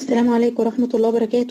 السلام عليكم ورحمة الله وبركاته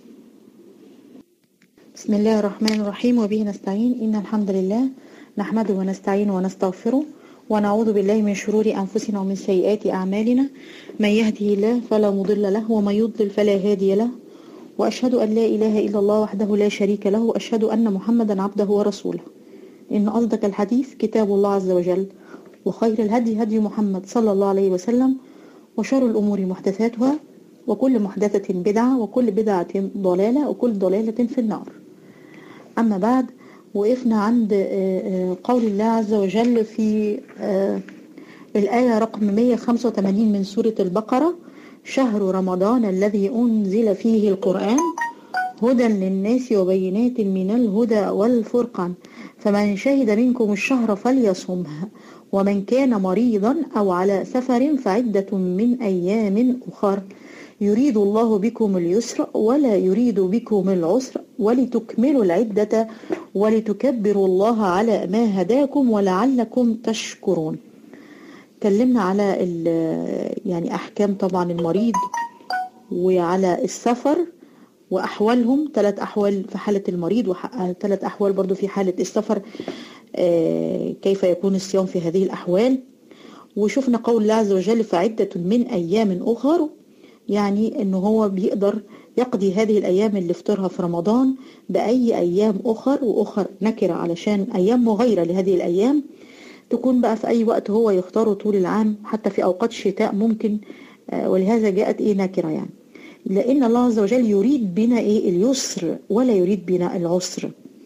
بسم الله الرحمن الرحيم وبه نستعين إن الحمد لله نحمده ونستعينه ونستغفره ونعوذ بالله من شرور أنفسنا ومن سيئات أعمالنا من يهده الله فلا مضل له ومن يضلل فلا هادي له وأشهد أن لا إله إلا الله وحده لا شريك له وأشهد أن محمدا عبده ورسوله إن أصدق الحديث كتاب الله عز وجل وخير الهدي هدي محمد صلى الله عليه وسلم وشر الأمور محدثاتها وكل محدثة بدعة وكل بدعة ضلالة وكل ضلالة في النار أما بعد وقفنا عند قول الله عز وجل في الآية رقم 185 من سورة البقرة شهر رمضان الذي أنزل فيه القرآن هدى للناس وبينات من الهدى والفرقان فمن شهد منكم الشهر فليصمه ومن كان مريضا أو على سفر فعدة من أيام أخر يريد الله بكم اليسر ولا يريد بكم العسر ولتكملوا العدة ولتكبروا الله على ما هداكم ولعلكم تشكرون تكلمنا على يعني أحكام طبعا المريض وعلى السفر وأحوالهم ثلاث أحوال في حالة المريض وثلاث أحوال برضو في حالة السفر كيف يكون الصيام في هذه الأحوال وشفنا قول الله عز وجل فعدة من أيام أخر يعني أنه هو بيقدر يقضي هذه الأيام اللي فطرها في رمضان بأي أيام أخر وأخر نكرة علشان أيام مغيرة لهذه الأيام تكون بقى في أي وقت هو يختاره طول العام حتى في أوقات الشتاء ممكن ولهذا جاءت إيه نكرة يعني لأن الله عز وجل يريد بنا إيه اليسر ولا يريد بنا العسر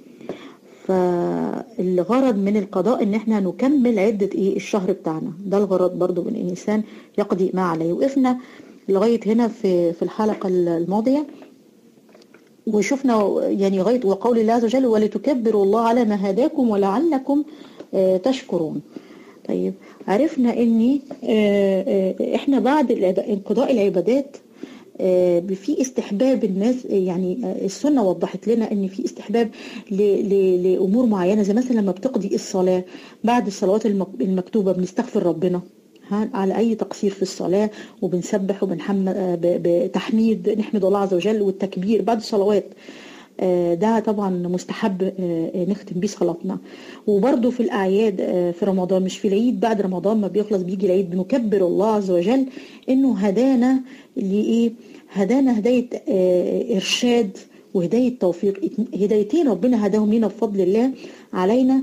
فالغرض من القضاء ان احنا نكمل عدة ايه الشهر بتاعنا ده الغرض برضو من الانسان يقضي ما عليه وقفنا لغاية هنا في في الحلقة الماضية وشفنا يعني لغاية وقول الله عز وجل ولتكبروا الله على ما هداكم ولعلكم تشكرون طيب عرفنا ان احنا بعد انقضاء العبادات في استحباب الناس يعني السنه وضحت لنا ان في استحباب لامور معينه زي مثلا لما بتقضي الصلاه بعد الصلوات المكتوبه بنستغفر ربنا على اي تقصير في الصلاه وبنسبح وبنحمد بتحميد نحمد الله عز وجل والتكبير بعد الصلوات ده طبعا مستحب نختم بيه صلاتنا وبرده في الاعياد في رمضان مش في العيد بعد رمضان ما بيخلص بيجي العيد بنكبر الله عز وجل انه هدانا لايه هدانا هدايه ارشاد وهدايه توفيق هدايتين ربنا هداهم لنا بفضل الله علينا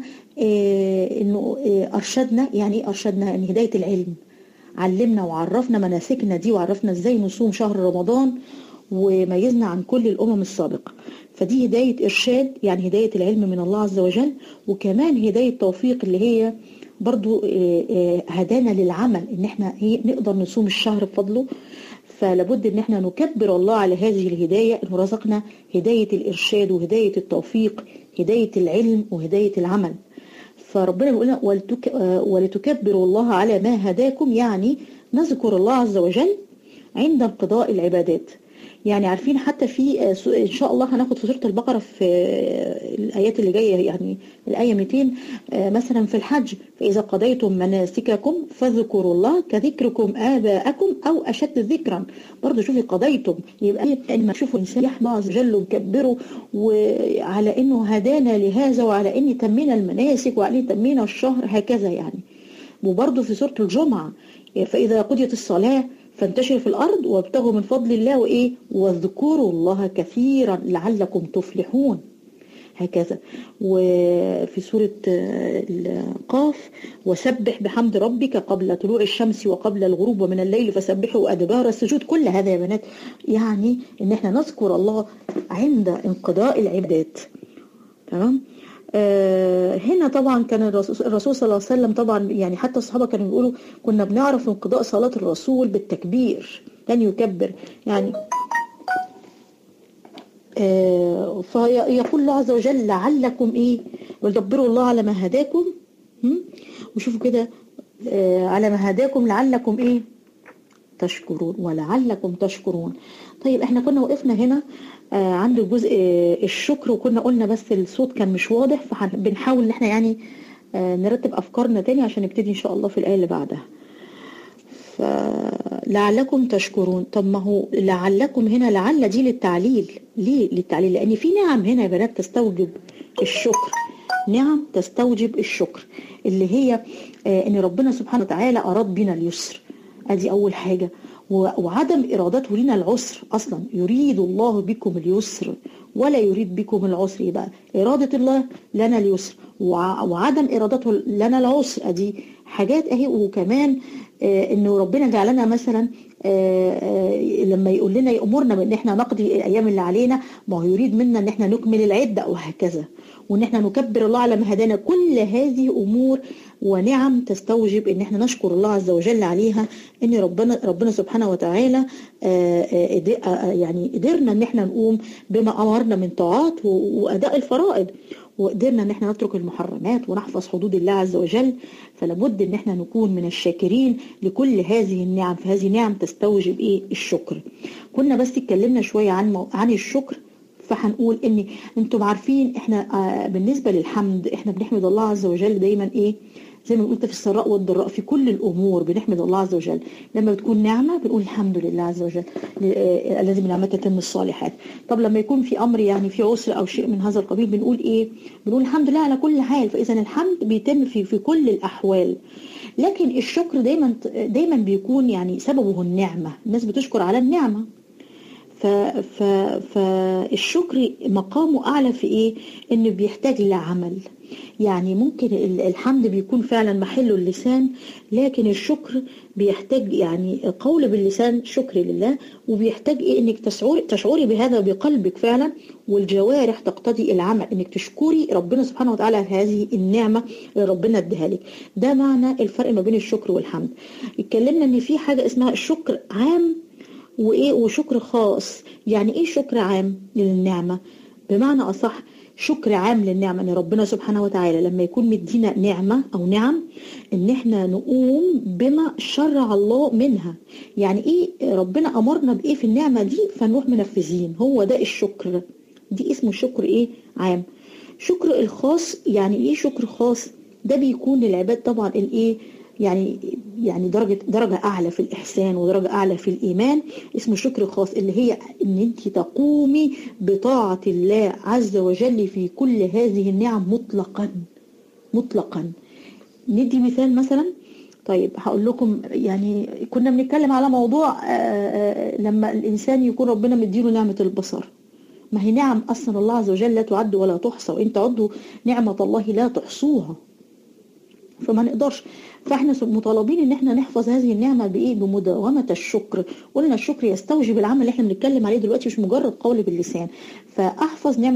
انه ارشدنا يعني ايه ارشدنا يعني هدايه العلم علمنا وعرفنا مناسكنا دي وعرفنا ازاي نصوم شهر رمضان وميزنا عن كل الامم السابقه فدي هداية إرشاد يعني هداية العلم من الله عز وجل وكمان هداية توفيق اللي هي برضو هدانا للعمل ان احنا نقدر نصوم الشهر بفضله فلابد ان احنا نكبر الله على هذه الهداية انه رزقنا هداية الإرشاد وهداية التوفيق هداية العلم وهداية العمل فربنا بيقول لنا ولتكبروا الله على ما هداكم يعني نذكر الله عز وجل عند انقضاء العبادات يعني عارفين حتى في ان شاء الله هناخد في سوره البقره في الايات اللي جايه يعني الايه 200 مثلا في الحج فاذا قضيتم مناسككم فاذكروا الله كذكركم اباءكم او اشد ذكرا برضه شوفي قضيتم يبقى لما تشوفوا انسان يحمد عز وجل ويكبره وعلى انه هدانا لهذا وعلى ان تمينا المناسك وعلى ان تمينا الشهر هكذا يعني وبرضه في سوره الجمعه فاذا قضيت الصلاه فانتشروا في الأرض وابتغوا من فضل الله وإيه واذكروا الله كثيرا لعلكم تفلحون هكذا وفي سورة القاف وسبح بحمد ربك قبل طلوع الشمس وقبل الغروب ومن الليل فسبحوا أدبار السجود كل هذا يا بنات يعني ان احنا نذكر الله عند انقضاء العبادات تمام آه هنا طبعا كان الرسول, الرسول صلى الله عليه وسلم طبعا يعني حتى الصحابه كانوا بيقولوا كنا بنعرف انقضاء صلاه الرسول بالتكبير كان يكبر يعني آه فيقول الله عز وجل لعلكم ايه ودبروا الله على ما هداكم وشوفوا كده آه على ما هداكم لعلكم ايه تشكرون ولعلكم تشكرون طيب احنا كنا وقفنا هنا آه عند جزء الشكر وكنا قلنا بس الصوت كان مش واضح فبنحاول ان احنا يعني آه نرتب افكارنا تاني عشان نبتدي ان شاء الله في الايه اللي بعدها لعلكم تشكرون طب ما هو لعلكم هنا لعل دي للتعليل ليه للتعليل لان في نعم هنا يا بنات تستوجب الشكر نعم تستوجب الشكر اللي هي آه ان ربنا سبحانه وتعالى اراد بنا اليسر ادي اول حاجه وعدم ارادته لنا العسر اصلا يريد الله بكم اليسر ولا يريد بكم العسر يبقى اراده الله لنا اليسر وعدم ارادته لنا العسر ادي حاجات اهي وكمان آه انه ربنا جعلنا مثلا آه آه لما يقول لنا يامرنا بان احنا نقضي الايام اللي علينا ما هو يريد منا ان احنا نكمل العده وهكذا وان احنا نكبر الله على ما هدانا كل هذه امور ونعم تستوجب ان احنا نشكر الله عز وجل عليها ان ربنا ربنا سبحانه وتعالى يعني قدرنا ان احنا نقوم بما امرنا من طاعات واداء الفرائض وقدرنا ان احنا نترك المحرمات ونحفظ حدود الله عز وجل فلابد ان احنا نكون من الشاكرين لكل هذه النعم فهذه نعم تستوجب ايه الشكر كنا بس اتكلمنا شوية عن عن الشكر فهنقول ان انتم عارفين احنا آه بالنسبة للحمد احنا بنحمد الله عز وجل دايما ايه زي ما قلت في السراء والضراء في كل الامور بنحمد الله عز وجل لما بتكون نعمه بنقول الحمد لله عز وجل الذي من نعمته تتم الصالحات طب لما يكون في امر يعني في عسر او شيء من هذا القبيل بنقول ايه بنقول الحمد لله على كل حال فاذا الحمد بيتم في في كل الاحوال لكن الشكر دايما دايما بيكون يعني سببه النعمه الناس بتشكر على النعمه ف ف فالشكر مقامه اعلى في ايه انه بيحتاج لعمل يعني ممكن الحمد بيكون فعلا محله اللسان لكن الشكر بيحتاج يعني قول باللسان شكر لله وبيحتاج ايه انك تشعري تشعري بهذا بقلبك فعلا والجوارح تقتضي العمل انك تشكري ربنا سبحانه وتعالى على هذه النعمه اللي ربنا اداها لك ده معنى الفرق ما بين الشكر والحمد اتكلمنا ان في حاجه اسمها الشكر عام وايه وشكر خاص يعني ايه شكر عام للنعمه بمعنى اصح شكر عام للنعمة ان ربنا سبحانه وتعالى لما يكون مدينا نعمة او نعم ان احنا نقوم بما شرع الله منها يعني ايه ربنا امرنا بايه في النعمة دي فنروح منفذين هو ده الشكر دي اسمه شكر ايه عام شكر الخاص يعني ايه شكر خاص ده بيكون للعباد طبعا الايه يعني يعني درجة درجة أعلى في الإحسان ودرجة أعلى في الإيمان اسمه شكر خاص اللي هي إن أنت تقومي بطاعة الله عز وجل في كل هذه النعم مطلقا مطلقا ندي مثال مثلا طيب هقول لكم يعني كنا بنتكلم على موضوع لما الإنسان يكون ربنا مديله نعمة البصر ما هي نعم أصلا الله عز وجل لا تعد ولا تحصى وإن تعدوا نعمة الله لا تحصوها فما نقدرش فاحنا مطالبين ان احنا نحفظ هذه النعمة بايه بمداومة الشكر قلنا الشكر يستوجب العمل اللي احنا بنتكلم عليه دلوقتي مش مجرد قول باللسان فاحفظ نعمة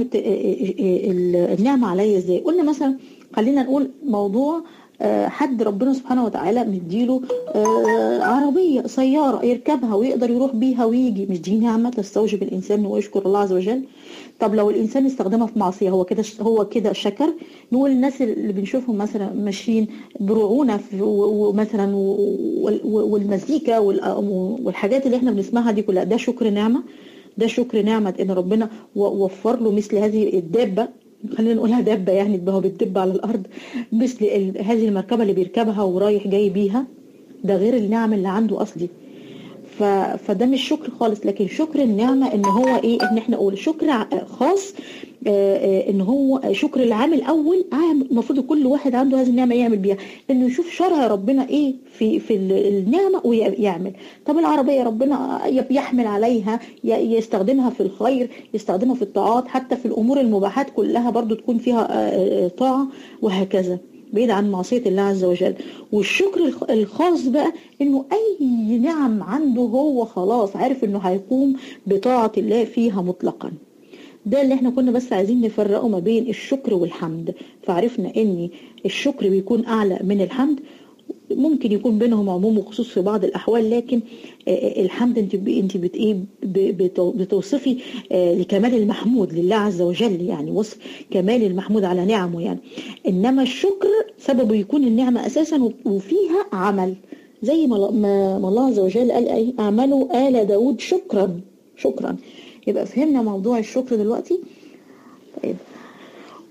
النعمة عليا ازاي قلنا مثلا خلينا نقول موضوع حد ربنا سبحانه وتعالى مديله عربية سيارة يركبها ويقدر يروح بيها ويجي مش دي نعمة تستوجب الإنسان انه يشكر الله عز وجل طب لو الإنسان استخدمها في معصية هو كده هو كده شكر نقول الناس اللي بنشوفهم مثلا ماشيين برعونة ومثلا والمزيكا والحاجات اللي احنا بنسمعها دي كلها ده شكر نعمة ده شكر نعمة ان ربنا وفر له مثل هذه الدابة خلينا نقولها دابة يعني هو بتدب على الأرض مثل هذه المركبة اللي بيركبها ورايح جاي بيها ده غير النعم اللي عنده أصلي ف... فده مش شكر خالص لكن شكر النعمة ان هو ايه ان احنا نقول شكر خاص آه ان هو شكر العام الاول عام المفروض كل واحد عنده هذه النعمة يعمل بيها انه يشوف شرع ربنا ايه في في النعمة ويعمل طب العربية ربنا يحمل عليها يستخدمها في الخير يستخدمها في الطاعات حتى في الامور المباحات كلها برضو تكون فيها طاعة وهكذا بعيد عن معصية الله عز وجل والشكر الخاص بقى انه اي نعم عنده هو خلاص عارف انه هيقوم بطاعة الله فيها مطلقا ده اللي احنا كنا بس عايزين نفرقه ما بين الشكر والحمد فعرفنا ان الشكر بيكون اعلى من الحمد ممكن يكون بينهم عموم وخصوص في بعض الاحوال لكن الحمد انت انت بت ايه بتوصفي لكمال المحمود لله عز وجل يعني وصف كمال المحمود على نعمه يعني انما الشكر سببه يكون النعمه اساسا وفيها عمل زي ما ما الله عز وجل قال ايه اعملوا ال داود شكرا شكرا يبقى فهمنا موضوع الشكر دلوقتي طيب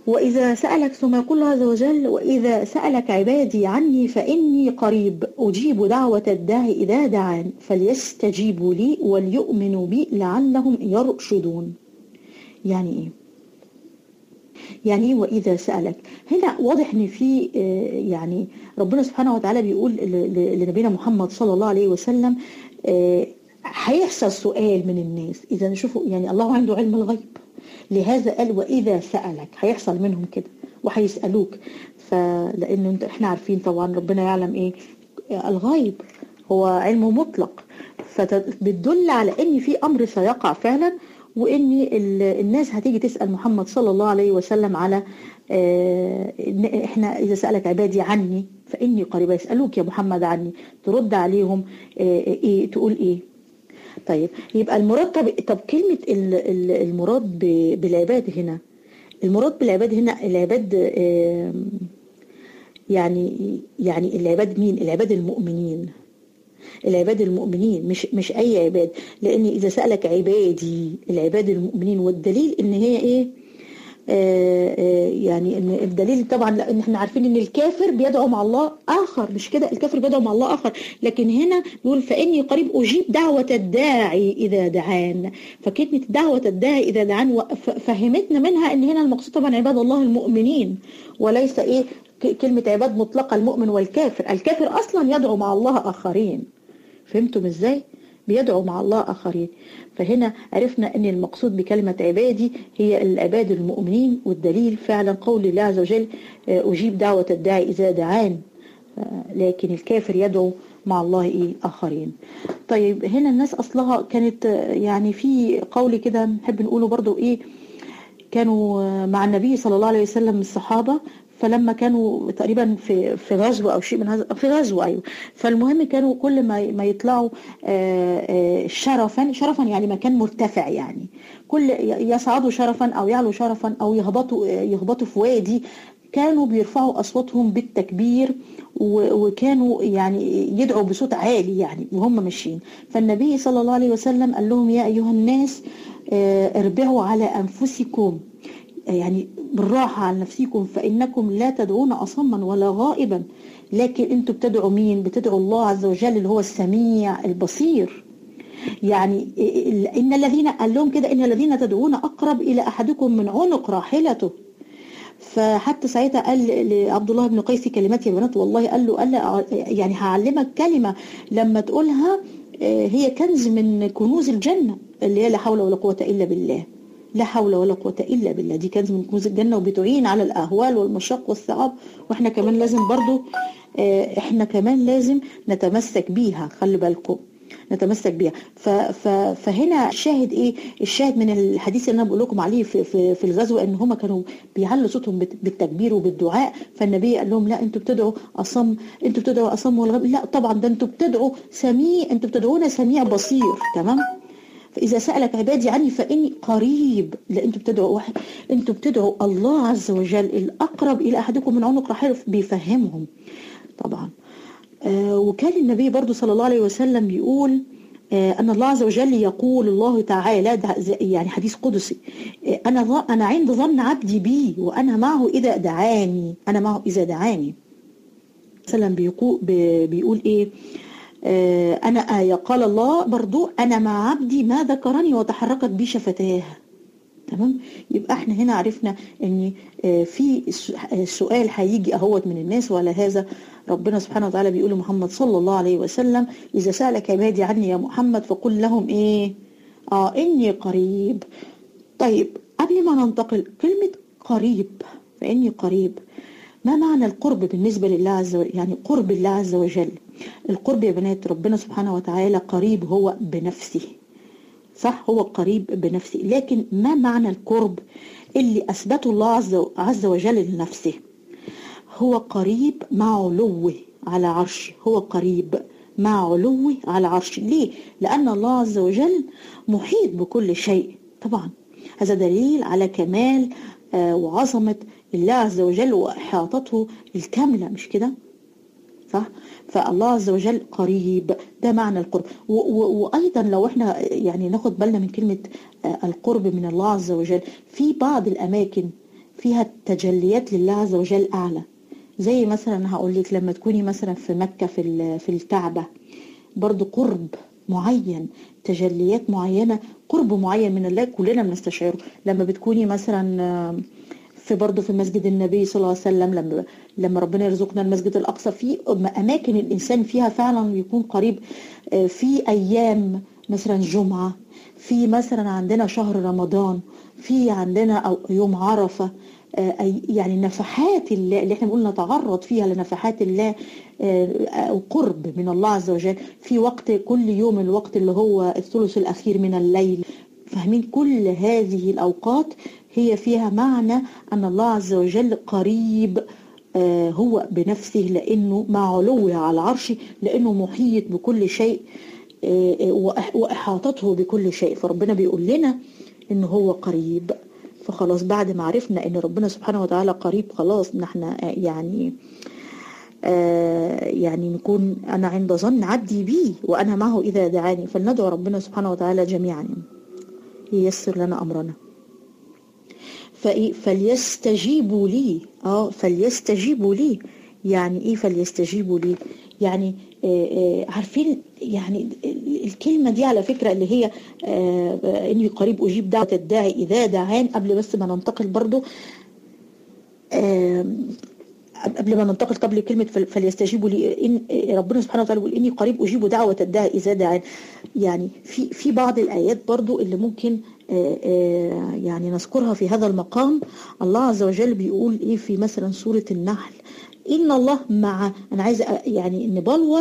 وإذا سألك ثم يقول الله عز وجل وإذا سألك عبادي عني فإني قريب أجيب دعوة الداعي إذا دعان فليستجيبوا لي وليؤمنوا بي لعلهم يرشدون يعني إيه؟ يعني إيه وإذا سألك هنا واضح إن في آه، يعني ربنا سبحانه وتعالى بيقول ل- ل- لنبينا محمد صلى الله عليه وسلم آه، هيحصل سؤال من الناس إذا نشوفوا يعني الله عنده علم الغيب لهذا قال وإذا سألك هيحصل منهم كده وهيسألوك فلأنه انت احنا عارفين طبعا ربنا يعلم ايه الغيب هو علم مطلق فبتدل على ان في امر سيقع فعلا وان ال- الناس هتيجي تسأل محمد صلى الله عليه وسلم على آه، إن احنا اذا سألك عبادي عني فاني قريب يسألوك يا محمد عني ترد عليهم آه، ايه تقول ايه طيب يبقى المراد طب, طب كلمة ال- ال- المراد ب- بالعباد هنا المراد بالعباد هنا العباد آم، يعني يعني العباد مين العباد المؤمنين العباد المؤمنين مش مش اي عباد لان اذا سألك عبادي العباد المؤمنين والدليل ان هي ايه آه، آه، يعني ان الدليل طبعا لان احنا عارفين ان الكافر بيدعو مع الله اخر مش كده الكافر بيدعو مع الله اخر لكن هنا بيقول فاني قريب اجيب دعوه الداعي اذا دعان فكلمه دعوه الداعي اذا دعان وف- فهمتنا منها ان هنا المقصود طبعا عباد الله المؤمنين وليس ايه ك- كلمه عباد مطلقه المؤمن والكافر الكافر اصلا يدعو مع الله اخرين فهمتم ازاي بيدعو مع الله آخرين فهنا عرفنا أن المقصود بكلمة عبادي هي العباد المؤمنين والدليل فعلا قول الله عز وجل آه، أجيب دعوة الداعي إذا دعان آه، لكن الكافر يدعو مع الله إيه آخرين طيب هنا الناس أصلها كانت آه، يعني في قول كده نحب نقوله برضو إيه كانوا آه، مع النبي صلى الله عليه وسلم الصحابة فلما كانوا تقريبا في في غزوه او شيء من هذا في غزوه ايوه فالمهم كانوا كل ما ما يطلعوا آه، آه، شرفا شرفا يعني مكان مرتفع يعني كل يصعدوا شرفا او يعلوا شرفا او يهبطوا آه، يهبطوا في وادي كانوا بيرفعوا اصواتهم بالتكبير و- وكانوا يعني يدعوا بصوت عالي يعني وهم ماشيين فالنبي صلى الله عليه وسلم قال لهم يا ايها الناس آه، اربعوا على انفسكم يعني بالراحة على نفسكم فإنكم لا تدعون أصما ولا غائبا لكن أنتم بتدعوا مين بتدعوا الله عز وجل اللي هو السميع البصير يعني إن الذين قال لهم كده إن الذين تدعون أقرب إلى أحدكم من عنق راحلته فحتى ساعتها قال لعبد الله بن قيس كلمات يا بنات والله قال له قال له يعني هعلمك كلمة لما تقولها آه، هي كنز من كنوز الجنة اللي هي لا حول ولا قوة إلا بالله لا حول ولا قوة إلا بالله دي كنز من كنوز الجنة وبتعين على الأهوال والمشاق والصعاب وإحنا كمان لازم برضو آه، إحنا كمان لازم نتمسك بيها خلي بالكم نتمسك بيها ف ف فهنا الشاهد ايه الشاهد من الحديث اللي انا بقول لكم عليه في في, في الغزوه ان هم كانوا بيعلوا صوتهم بت- بالتكبير وبالدعاء فالنبي قال لهم لا انتوا بتدعوا اصم انتوا بتدعوا اصم والغب لا طبعا ده انتوا بتدعوا سميع انتوا بتدعونا سميع بصير تمام فإذا سألك عبادي عني فإني قريب لا أنتوا بتدعوا واحد أنتوا بتدعوا الله عز وجل الأقرب إلى أحدكم من عنق رحيله بيفهمهم طبعا آه وكان النبي برضو صلى الله عليه وسلم يقول آه أن الله عز وجل يقول الله تعالى ده زي- يعني حديث قدسي آه أنا ظ- أنا عند ظن عبدي بي وأنا معه إذا دعاني أنا معه إذا دعاني وسلم بيقول, بيقول إيه آه، أنا آية قال الله برضو أنا مع عبدي ما ذكرني وتحركت بي شفتاه تمام يبقى احنا هنا عرفنا ان آه، في س- آه، سؤال هيجي اهوت من الناس وعلى هذا ربنا سبحانه وتعالى بيقول لمحمد صلى الله عليه وسلم اذا سألك عبادي عني يا محمد فقل لهم ايه اه اني قريب طيب قبل ما ننتقل كلمة قريب فإني قريب ما معنى القرب بالنسبة لله عز وجل يعني قرب الله عز وجل القرب يا بنات ربنا سبحانه وتعالى قريب هو بنفسه صح هو قريب بنفسه لكن ما معنى القرب اللي أثبته الله عز, عز وجل لنفسه هو قريب مع علوه على عرشه هو قريب مع علوه على عرشه ليه؟ لأن الله عز وجل محيط بكل شيء طبعا هذا دليل على كمال آه، وعظمة الله عز وجل وإحاطته الكاملة مش كده؟ صح فالله عز وجل قريب ده معنى القرب و و وايضا لو احنا يعني ناخد بالنا من كلمه آه، القرب من الله عز وجل في بعض الاماكن فيها تجليات لله عز وجل أعلى زي مثلا هقول لك لما تكوني مثلا في مكة في في الكعبة برضو قرب معين تجليات معينة قرب معين من الله كلنا بنستشعره لما بتكوني مثلا في برضه في مسجد النبي صلى الله عليه وسلم لما لما ربنا يرزقنا المسجد الأقصى في أماكن الإنسان فيها فعلا بيكون قريب في أيام مثلا جمعة في مثلا عندنا شهر رمضان في عندنا أو يوم عرفة يعني نفحات الله اللي احنا بنقول نتعرض فيها لنفحات الله أو قرب من الله عز وجل في وقت كل يوم الوقت اللي هو الثلث الأخير من الليل فاهمين كل هذه الأوقات هي فيها معنى أن الله عز وجل قريب هو بنفسه لأنه مع علوه على عرشه لأنه محيط بكل شيء وإحاطته بكل شيء فربنا بيقول لنا إن هو قريب فخلاص بعد ما عرفنا ان ربنا سبحانه وتعالى قريب خلاص نحن يعني آه يعني نكون انا عند ظن عبدي بي وانا معه اذا دعاني فلندعو ربنا سبحانه وتعالى جميعا ييسر لنا امرنا فليستجيبوا لي اه فليستجيبوا لي يعني ايه فليستجيبوا لي يعني آه آه عارفين يعني الكلمة دي على فكرة اللي هي آه اني قريب اجيب دعوة الداعي اذا دعان قبل بس ما ننتقل برضو قبل ما ننتقل قبل كلمة فليستجيبوا لي إن ربنا سبحانه وتعالى يقول إني قريب أجيب دعوة الداعي إذا دعان يعني في في بعض الآيات برضو اللي ممكن يعني نذكرها في هذا المقام الله عز وجل بيقول إيه في مثلا سورة النحل إن الله مع أنا عايزة يعني نبلور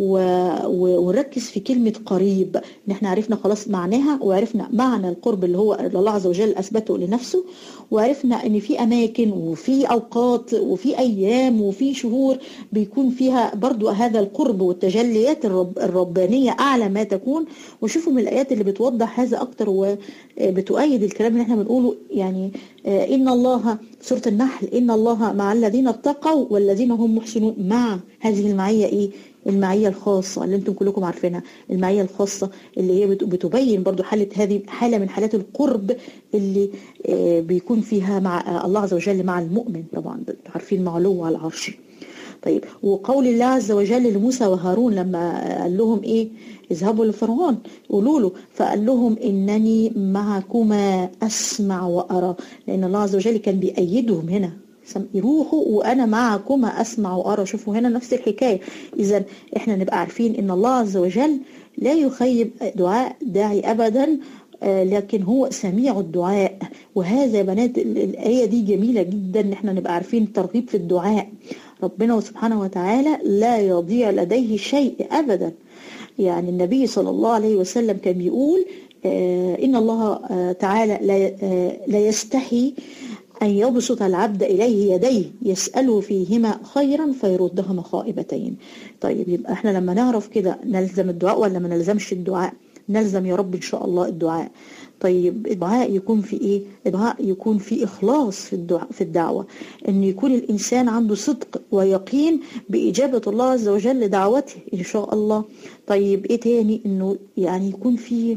ونركز في كلمة قريب إن إحنا عرفنا خلاص معناها وعرفنا معنى القرب اللي هو الله عز وجل أثبته لنفسه وعرفنا إن في أماكن وفي أوقات وفي أيام وفي شهور بيكون فيها برضو هذا القرب والتجليات الرب الربانية أعلى ما تكون وشوفوا من الآيات اللي بتوضح هذا أكتر وبتؤيد الكلام اللي إحنا بنقوله يعني إن الله سورة النحل إن الله مع الذين اتقوا والذين هم محسنون مع هذه المعية إيه المعية الخاصة اللي انتم كلكم عارفينها المعية الخاصة اللي هي بتبين برضو حالة هذه حالة من حالات القرب اللي بيكون فيها مع الله عز وجل مع المؤمن طبعا عارفين معلوه على العرش طيب وقول الله عز وجل لموسى وهارون لما قال لهم ايه اذهبوا لفرعون قولوا له فقال لهم انني معكما اسمع وارى لان الله عز وجل كان بيأيدهم هنا يروحوا وانا معكما اسمع وارى شوفوا هنا نفس الحكايه اذا احنا نبقى عارفين ان الله عز وجل لا يخيب دعاء داعي ابدا لكن هو سميع الدعاء وهذا يا بنات الآية دي جميلة جدا ان احنا نبقى عارفين الترغيب في الدعاء ربنا سبحانه وتعالى لا يضيع لديه شيء أبدا يعني النبي صلى الله عليه وسلم كان بيقول إن الله تعالى لا يستحي أن يبسط العبد إليه يديه يسأله فيهما خيرا فيردهما خائبتين طيب يبقى احنا لما نعرف كده نلزم الدعاء ولا ما نلزمش الدعاء نلزم يا رب إن شاء الله الدعاء طيب الدعاء يكون في ايه الدعاء يكون في اخلاص في الدعاء في الدعوه ان يكون الانسان عنده صدق ويقين باجابه الله عز وجل لدعوته ان شاء الله طيب ايه تاني انه يعني يكون في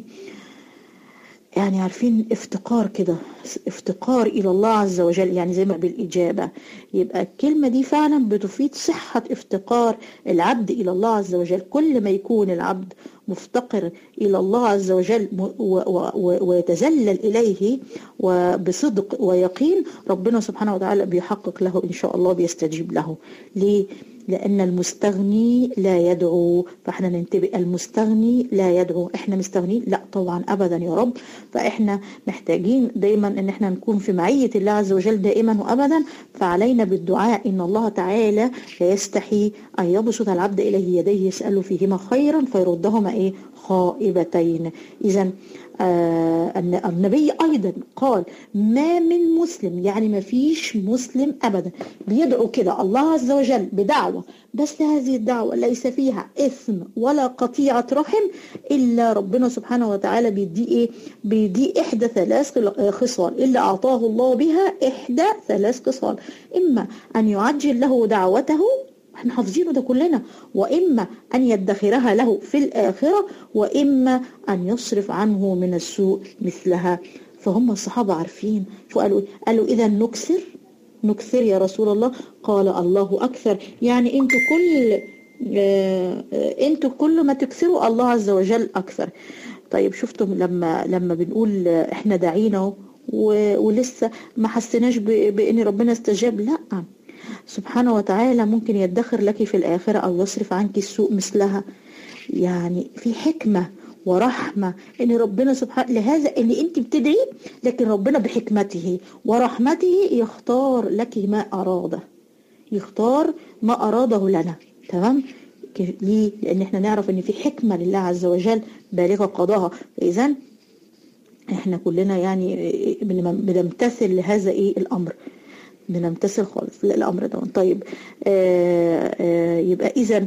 يعني عارفين افتقار كده افتقار الى الله عز وجل يعني زي ما بالاجابه يبقى الكلمه دي فعلا بتفيد صحه افتقار العبد الى الله عز وجل كل ما يكون العبد مفتقر إلى الله عز وجل ويتذلل إليه وبصدق ويقين ربنا سبحانه وتعالى بيحقق له إن شاء الله بيستجيب له ليه؟ لأن المستغني لا يدعو فإحنا ننتبه المستغني لا يدعو إحنا مستغنين لا طبعا أبدا يا رب فإحنا محتاجين دايما إن إحنا نكون في معية الله عز وجل دائما وأبدا فعلينا بالدعاء إن الله تعالى لا يستحي أن يبسط العبد إليه يديه يسأل فيهما خيرا فيردهما إيه خائبتين إذا آه النبي أيضا قال ما من مسلم يعني ما فيش مسلم أبدا بيدعو كده الله عز وجل بدعوة بس هذه الدعوة ليس فيها إثم ولا قطيعة رحم إلا ربنا سبحانه وتعالى بيدي إيه بيدي إحدى ثلاث خصال إلا أعطاه الله بها إحدى ثلاث خصال إما أن يعجل له دعوته احنا حافظينه ده كلنا وإما أن يدخرها له في الآخرة وإما أن يصرف عنه من السوء مثلها فهم الصحابة عارفين شو قالوا قالوا إذا نكسر نكسر يا رسول الله قال الله أكثر يعني انتوا كل آه، انتوا كل ما تكسروا الله عز وجل أكثر طيب شفتم لما لما بنقول احنا دعينا ولسه ما حسيناش بان ربنا استجاب لا سبحانه وتعالى ممكن يدخر لك في الآخرة أو يصرف عنك السوء مثلها يعني في حكمة ورحمة ان ربنا سبحانه لهذا ان انت بتدعي لكن ربنا بحكمته ورحمته يختار لك ما اراده يختار ما اراده لنا تمام ليه لان احنا نعرف ان في حكمة لله عز وجل بالغة قضاها اذا احنا كلنا يعني بنمتثل لهذا ايه الامر بنمتثل خالص الامر ده طيب آآ آه، آآ آه، يبقى اذا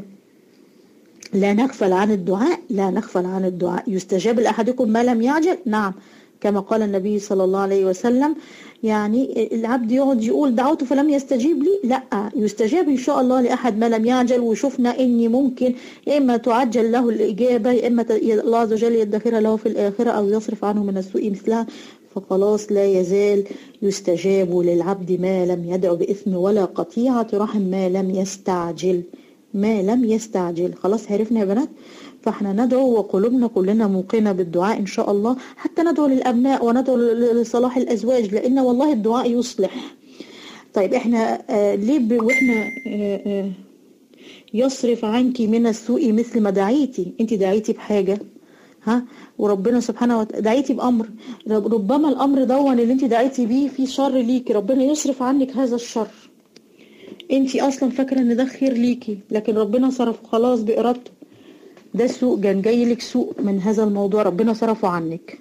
لا نغفل عن الدعاء لا نغفل عن الدعاء يستجاب لأحدكم ما لم يعجل نعم كما قال النبي صلى الله عليه وسلم يعني العبد يقعد يقول دعوته فلم يستجيب لي لا يستجاب إن شاء الله لأحد ما لم يعجل وشفنا إني ممكن يا إما تعجل له الإجابة يا إما الله عز وجل يدخرها له في الآخرة أو يصرف عنه من السوء مثلها فخلاص لا يزال يستجاب للعبد ما لم يدعو بإثم ولا قطيعة رحم ما لم يستعجل ما لم يستعجل خلاص عرفنا يا بنات فاحنا ندعو وقلوبنا كلنا موقنة بالدعاء إن شاء الله حتى ندعو للأبناء وندعو لصلاح الأزواج لأن والله الدعاء يصلح طيب احنا آه ليه ب... واحنا آه آه يصرف عنك من السوء مثل ما دعيتي انت دعيتي بحاجة ها وربنا سبحانه وتعالى دعيتي بأمر ربما الأمر دون اللي انت دعيتي بيه في شر ليكي ربنا يصرف عنك هذا الشر انت اصلا فاكره ان ده خير ليكي لكن ربنا صرف خلاص بارادته ده سوء كان جاي لك سوء من هذا الموضوع ربنا صرفه عنك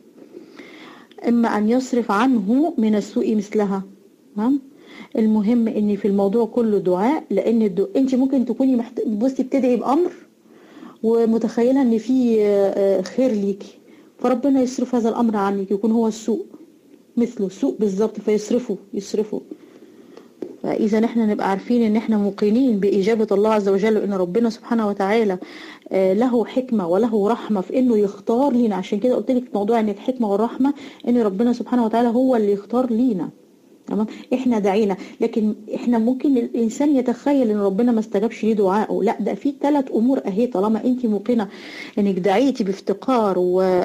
اما ان يصرف عنه من السوء مثلها تمام المهم ان في الموضوع كله دعاء لان الدو... انت ممكن تكوني محت... بصي بتدعي بامر ومتخيله ان في آه، خير ليكي فربنا يصرف هذا الامر عنك يكون هو السوء مثله سوء بالظبط فيصرفه يصرفه فإذا احنا نبقى عارفين ان احنا موقنين بإجابة الله عز وجل وان ربنا سبحانه وتعالى آه، له حكمة وله رحمة في انه يختار لينا عشان كده قلت لك موضوع ان الحكمة والرحمة ان ربنا سبحانه وتعالى هو اللي يختار لينا تمام احنا دعينا لكن احنا ممكن الانسان يتخيل ان ربنا ما استجابش ليه دعائه لا ده في ثلاث امور اهي طالما انت موقنه انك دعيتي بافتقار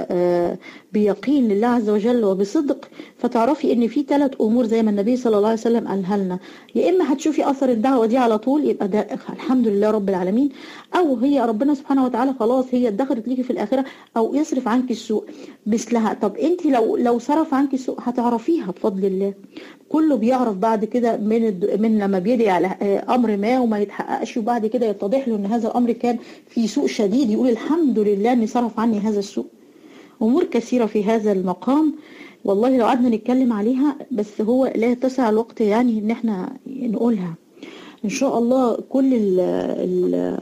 وبيقين آه، لله عز وجل وبصدق فتعرفي ان في ثلاث امور زي ما النبي صلى الله عليه وسلم قالها لنا يا اما هتشوفي اثر الدعوه دي على طول يبقى ده الحمد لله رب العالمين او هي ربنا سبحانه وتعالى خلاص هي ادخرت ليكي في الاخره او يصرف عنك السوء مثلها طب انت لو لو صرف عنك السوء هتعرفيها بفضل الله كله بيعرف بعد كده من الد... من لما بيدعي على آه، امر ما وما يتحققش وبعد كده يتضح له ان هذا الامر كان في سوء شديد يقول الحمد لله ان صرف عني هذا السوء امور كثيره في هذا المقام والله لو قعدنا نتكلم عليها بس هو لا يتسع الوقت يعني ان احنا نقولها ان شاء الله كل ال ال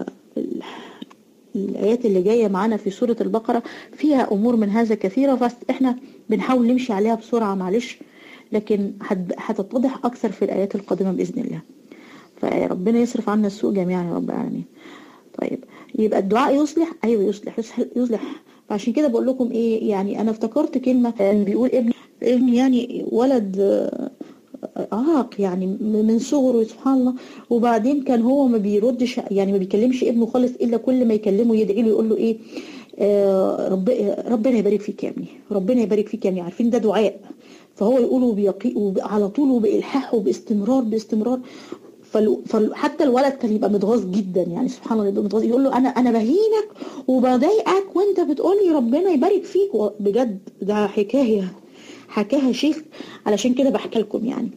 الآيات اللي جاية معانا في سورة البقرة فيها أمور من هذا كثيرة فإحنا بنحاول نمشي عليها بسرعة معلش لكن هتتضح أكثر في الآيات القادمة بإذن الله فربنا يصرف عنا السوء جميعا يا رب العالمين طيب يبقى الدعاء يصلح أيوة يصلح يصلح فعشان كده بقول لكم إيه يعني أنا افتكرت كلمة بيقول ابن ابني يعني ولد عاق يعني من صغره سبحان الله وبعدين كان هو ما بيردش يعني ما بيكلمش ابنه خالص الا كل ما يكلمه يدعي له يقول له ايه آه رب ربنا يبارك فيك يا ابني ربنا يبارك فيك يا ابني عارفين ده دعاء فهو يقوله بيقي على طول وبإلحاح وباستمرار باستمرار فحتى الولد كان يبقى متغاظ جدا يعني سبحان الله يبقى متغاظ يقول له انا انا بهينك وبضايقك وانت بتقول لي ربنا يبارك فيك بجد ده حكايه حكاها شيخ علشان كده بحكي لكم يعني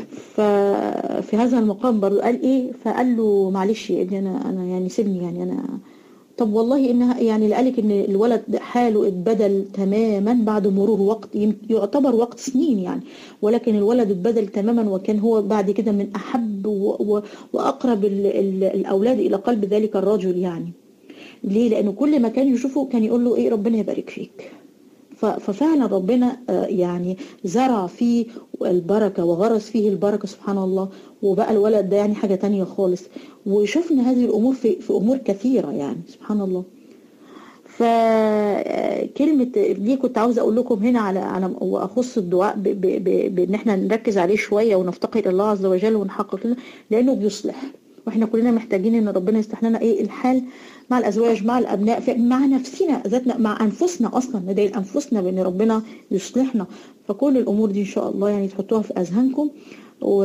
ففي هذا المقام برضه قال ايه فقال له معلش يا ابني انا انا يعني سيبني يعني انا طب والله انها يعني قالك ان الولد حاله اتبدل تماما بعد مرور وقت يعتبر وقت سنين يعني ولكن الولد اتبدل تماما وكان هو بعد كده من احب واقرب الاولاد الى قلب ذلك الرجل يعني ليه لانه كل ما كان يشوفه كان يقول له ايه ربنا يبارك فيك ففعلا ربنا آه، يعني زرع فيه البركة وغرس فيه البركة سبحان الله وبقى الولد ده يعني حاجة تانية خالص وشفنا هذه الأمور في, في أمور كثيرة يعني سبحان الله فكلمة دي كنت عاوزة أقول لكم هنا على على وأخص الدعاء بإن احنا نركز عليه شوية ونفتقر الله عز وجل ونحقق لنا لأنه بيصلح واحنا كلنا محتاجين ان ربنا يصلح لنا ايه الحال مع الازواج مع الابناء مع نفسنا ذاتنا مع انفسنا اصلا ندعي انفسنا بان ربنا يصلحنا فكل الامور دي ان شاء الله يعني تحطوها في اذهانكم و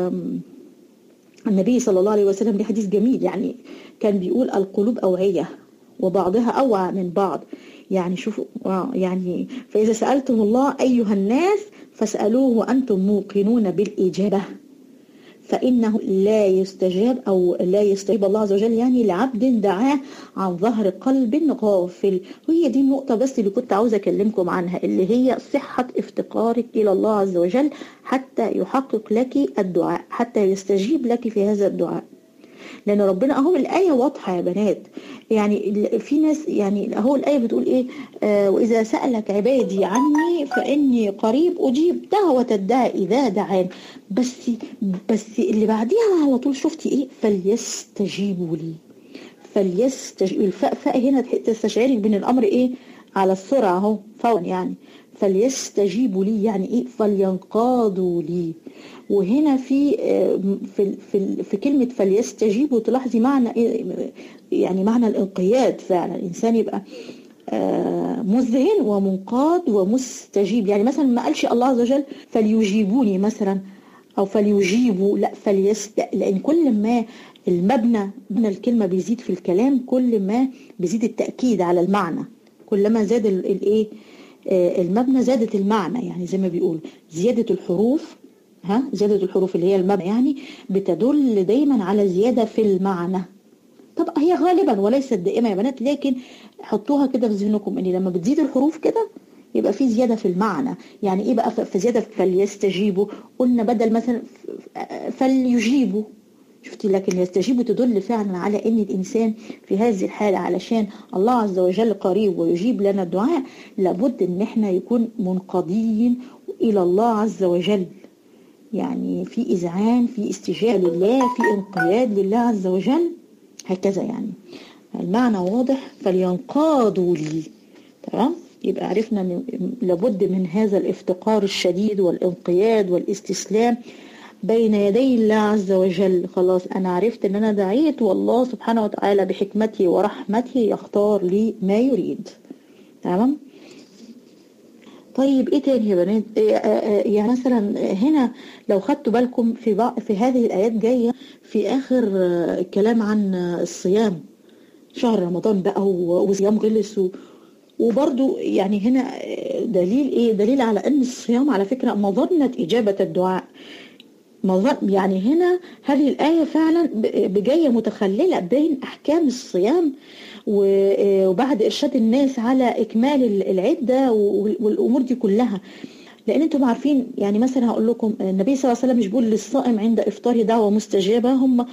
النبي صلى الله عليه وسلم ليه حديث جميل يعني كان بيقول القلوب أوعية وبعضها أوعى من بعض يعني شوفوا يعني فإذا سألتم الله أيها الناس فاسألوه وأنتم موقنون بالإجابة فإنه لا يستجاب أو لا يستجيب الله عز وجل يعني لعبد دعاه عن ظهر قلب غافل وهي دي النقطة بس اللي كنت عاوزة أكلمكم عنها اللي هي صحة افتقارك إلى الله عز وجل حتى يحقق لك الدعاء حتى يستجيب لك في هذا الدعاء لان ربنا اهو الايه واضحه يا بنات يعني في ناس يعني اهو الايه بتقول ايه آه واذا سالك عبادي عني فاني قريب اجيب دعوه الداعي اذا دعان بس بس اللي بعديها على طول شفتي ايه فليستجيبوا لي فليستجيبوا الفاء فاء هنا تستشعري بين الامر ايه على السرعه اهو فورا يعني فليستجيبوا لي يعني ايه فلينقادوا لي وهنا في في في, في كلمه فليستجيبوا تلاحظي معنى ايه يعني معنى الانقياد فعلا الانسان يبقى مذهل ومنقاد ومستجيب يعني مثلا ما قالش الله عز وجل فليجيبوني مثلا او فليجيبوا لا فليست لان كل ما المبنى مبنى الكلمه بيزيد في الكلام كل ما بيزيد التاكيد على المعنى كلما زاد الايه المبنى زادت المعنى يعني زي ما بيقولوا زيادة الحروف ها زيادة الحروف اللي هي المبنى يعني بتدل دايما على زيادة في المعنى طب هي غالبا وليست دائما يا بنات لكن حطوها كده في ذهنكم ان لما بتزيد الحروف كده يبقى في زيادة في المعنى يعني ايه بقى في زيادة فليستجيبوا قلنا بدل مثلا فليجيبوا شفتي لكن يستجيب تدل فعلا على ان الانسان في هذه الحاله علشان الله عز وجل قريب ويجيب لنا الدعاء لابد ان احنا يكون منقادين الى الله عز وجل يعني في اذعان في استجابه لله في انقياد لله عز وجل هكذا يعني المعنى واضح فلينقادوا لي تمام يبقى عرفنا ان لابد من هذا الافتقار الشديد والانقياد والاستسلام بين يدي الله عز وجل خلاص أنا عرفت أن أنا دعيت والله سبحانه وتعالى بحكمته ورحمته يختار لي ما يريد تمام طيب ايه تاني يا بنات يعني مثلا هنا لو خدتوا بالكم في بعض في هذه الايات جايه في اخر الكلام عن الصيام شهر رمضان بقى وصيام غلس وبرضو يعني هنا دليل ايه دليل على ان الصيام على فكره مظنه اجابه الدعاء يعني هنا هذه الآية فعلا بجاية متخللة بين أحكام الصيام وبعد إرشاد الناس على إكمال العدة والأمور دي كلها لأن أنتم عارفين يعني مثلا هقول لكم النبي صلى الله عليه وسلم مش بيقول للصائم عند إفطاره دعوة مستجابة هم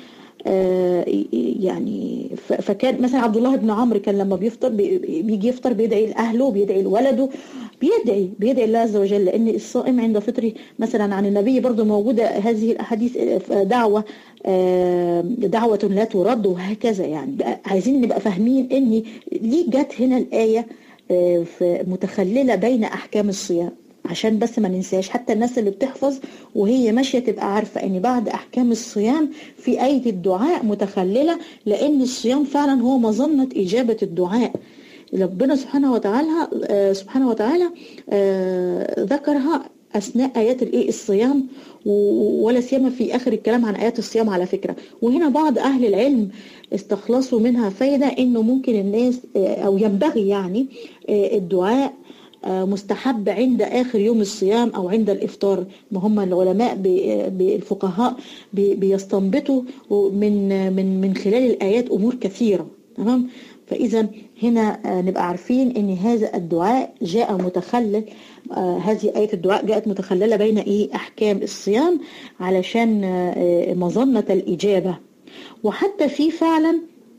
يعني فكان مثلا عبد الله بن عمرو كان لما بيفطر بيجي يفطر بيدعي لاهله بيدعي لولده بيدعي بيدعي الله عز وجل لان الصائم عند فطره مثلا عن النبي برضو موجوده هذه الاحاديث دعوه دعوه لا ترد وهكذا يعني عايزين نبقى فاهمين ان ليه جت هنا الايه متخلله بين احكام الصيام عشان بس ما ننساش حتى الناس اللي بتحفظ وهي ماشية تبقى عارفة ان بعد احكام الصيام في اية الدعاء متخللة لان الصيام فعلا هو مظنة اجابة الدعاء ربنا سبحانه وتعالى سبحانه وتعالى ذكرها اثناء ايات الايه الصيام ولا سيما في اخر الكلام عن ايات الصيام على فكره وهنا بعض اهل العلم استخلصوا منها فايده انه ممكن الناس او ينبغي يعني الدعاء مستحب عند آخر يوم الصيام أو عند الإفطار ما هم العلماء بالفقهاء بيستنبطوا من من من خلال الآيات أمور كثيرة تمام فإذا هنا نبقى عارفين ان هذا الدعاء جاء متخلل آه هذه آية الدعاء جاءت متخللة بين ايه احكام الصيام علشان آه مظنة الإجابة وحتى في فعلا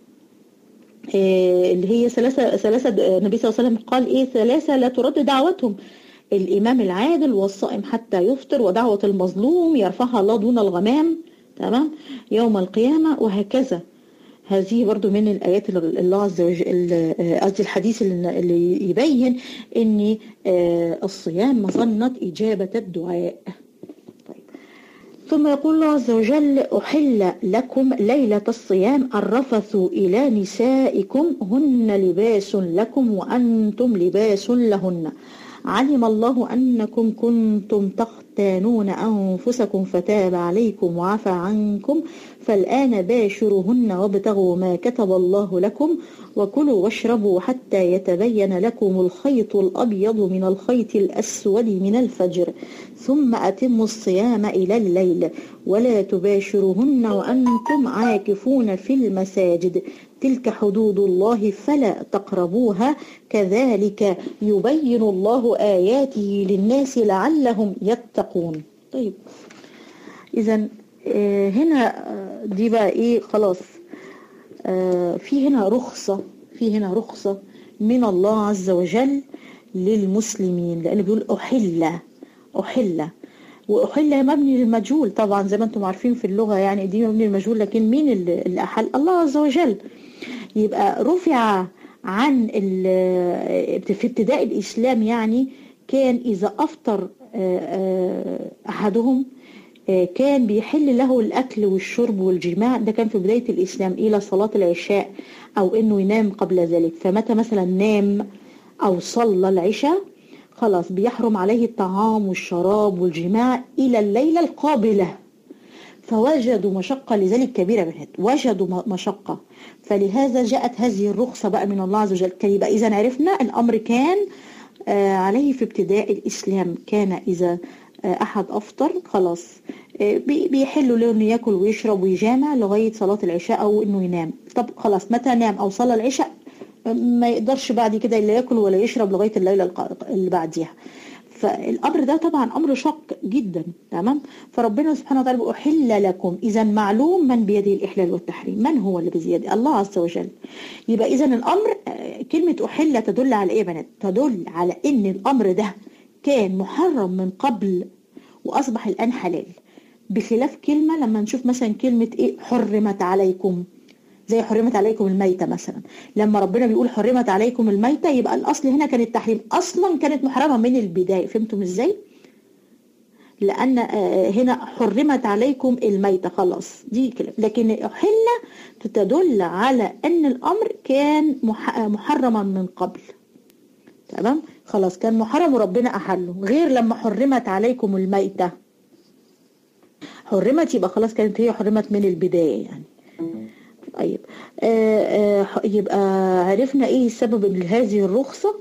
اللي هي ثلاثة ثلاثة النبي صلى الله عليه وسلم قال ايه ثلاثة لا ترد دعوتهم الإمام العادل والصائم حتى يفطر ودعوة المظلوم يرفعها الله دون الغمام تمام يوم القيامة وهكذا هذه برضو من الآيات اللي الله عز وجل قصدي الحديث اللي يبين أن الصيام مظنة إجابة الدعاء طيب. ثم يقول الله عز وجل أحل لكم ليلة الصيام الرفث إلى نسائكم هن لباس لكم وأنتم لباس لهن علم الله أنكم كنتم تختانون أنفسكم فتاب عليكم وعفى عنكم فالآن باشرهن وابتغوا ما كتب الله لكم وكلوا واشربوا حتى يتبين لكم الخيط الأبيض من الخيط الأسود من الفجر ثم أتموا الصيام إلى الليل ولا تباشرهن وأنتم عاكفون في المساجد تلك حدود الله فلا تقربوها كذلك يبين الله آياته للناس لعلهم يتقون طيب إذا هنا دي بقى إيه خلاص في هنا رخصة في هنا رخصة من الله عز وجل للمسلمين لأنه بيقول أحل أحل وأحل مبني للمجهول طبعا زي ما انتم عارفين في اللغة يعني دي مبني للمجهول لكن مين اللي أحل الله عز وجل يبقى رفع عن في ابتداء الإسلام يعني كان إذا أفطر أحدهم كان بيحل له الأكل والشرب والجماع ده كان في بداية الإسلام إلى صلاة العشاء أو إنه ينام قبل ذلك فمتى مثلا نام أو صلى العشاء خلاص بيحرم عليه الطعام والشراب والجماع إلى الليلة القابلة فوجدوا مشقة لذلك كبيرة من وجدوا مشقة فلهذا جاءت هذه الرخصة بقى من الله عز وجل يبقى إذا عرفنا الأمر كان عليه في ابتداء الإسلام كان إذا أحد أفطر خلاص بيحلوا له إنه ياكل ويشرب ويجامع لغاية صلاة العشاء أو إنه ينام طب خلاص متى نام أو صلى العشاء ما يقدرش بعد كده إلا ياكل ولا يشرب لغاية الليلة اللي بعديها فالامر ده طبعا امر شق جدا تمام فربنا سبحانه وتعالى احل لكم اذا معلوم من بيده الاحلال والتحريم من هو اللي بيده الله عز وجل يبقى اذا الامر كلمه احل تدل على ايه يا بنات تدل على ان الامر ده كان محرم من قبل واصبح الان حلال بخلاف كلمه لما نشوف مثلا كلمه ايه حرمت عليكم زي حرمت عليكم الميتة مثلا لما ربنا بيقول حرمت عليكم الميتة يبقى الأصل هنا كان التحريم أصلا كانت محرمة من البداية فهمتم إزاي؟ لأن هنا حرمت عليكم الميتة خلاص دي كلام لكن حلة تدل على أن الأمر كان محرما من قبل تمام؟ خلاص كان محرم وربنا أحله غير لما حرمت عليكم الميتة حرمت يبقى خلاص كانت هي حرمت من البداية يعني طيب آه آه يبقى عرفنا ايه سبب هذه الرخصة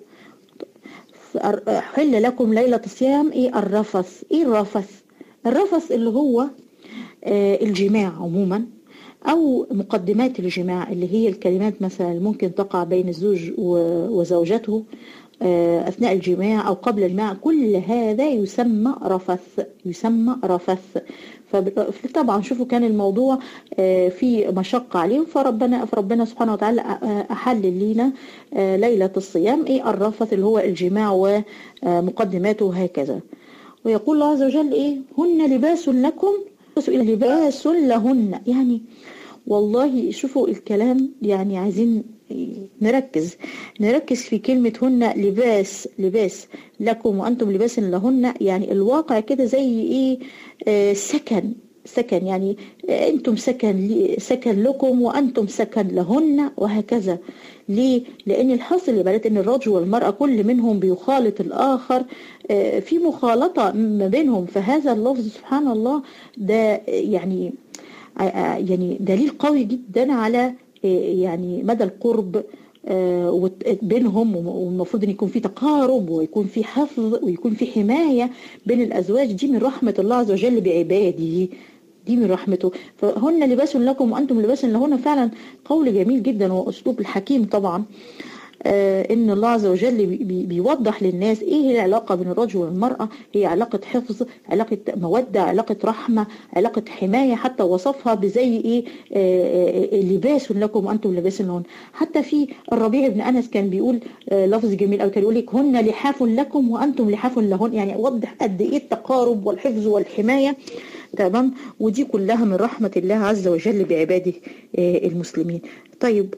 حل لكم ليلة الصيام ايه الرفث ايه الرفث الرفث اللي هو آه الجماع عموما او مقدمات الجماع اللي هي الكلمات مثلا ممكن تقع بين الزوج وزوجته أثناء الجماع أو قبل الجماع كل هذا يسمى رفث يسمى رفث فطبعا شوفوا كان الموضوع في مشقة عليهم فربنا فربنا سبحانه وتعالى أحل لينا ليلة الصيام إيه الرفث اللي هو الجماع ومقدماته وهكذا ويقول الله عز وجل إيه هن لباس لكم لباس لهن يعني والله شوفوا الكلام يعني عايزين نركز نركز في كلمة هن لباس لباس لكم وأنتم لباس لهن يعني الواقع كده زي إيه آه سكن سكن يعني آه أنتم سكن سكن لكم وأنتم سكن لهن وهكذا ليه؟ لأن الحاصل يا بنات إن الرجل والمرأة كل منهم بيخالط الآخر آه في مخالطة ما بينهم فهذا اللفظ سبحان الله ده يعني يعني دليل قوي جدا على يعني مدى القرب بينهم والمفروض ان يكون في تقارب ويكون في حفظ ويكون في حماية بين الازواج دي من رحمة الله عز وجل بعباده دي من رحمته فهن لباس لكم وانتم لباس لهن فعلا قول جميل جدا واسلوب الحكيم طبعا آه ان الله عز وجل بي بيوضح للناس ايه هي العلاقة بين الرجل والمرأة هي علاقة حفظ علاقة مودة علاقة رحمة علاقة حماية حتى وصفها بزي ايه آه لباس لكم وانتم لباس لهن حتى في الربيع بن انس كان بيقول آه لفظ جميل او كان يقول لك هن لحاف لكم وانتم لحاف لهن يعني وضح قد ايه التقارب والحفظ والحماية تمام ودي كلها من رحمة الله عز وجل بعباده المسلمين طيب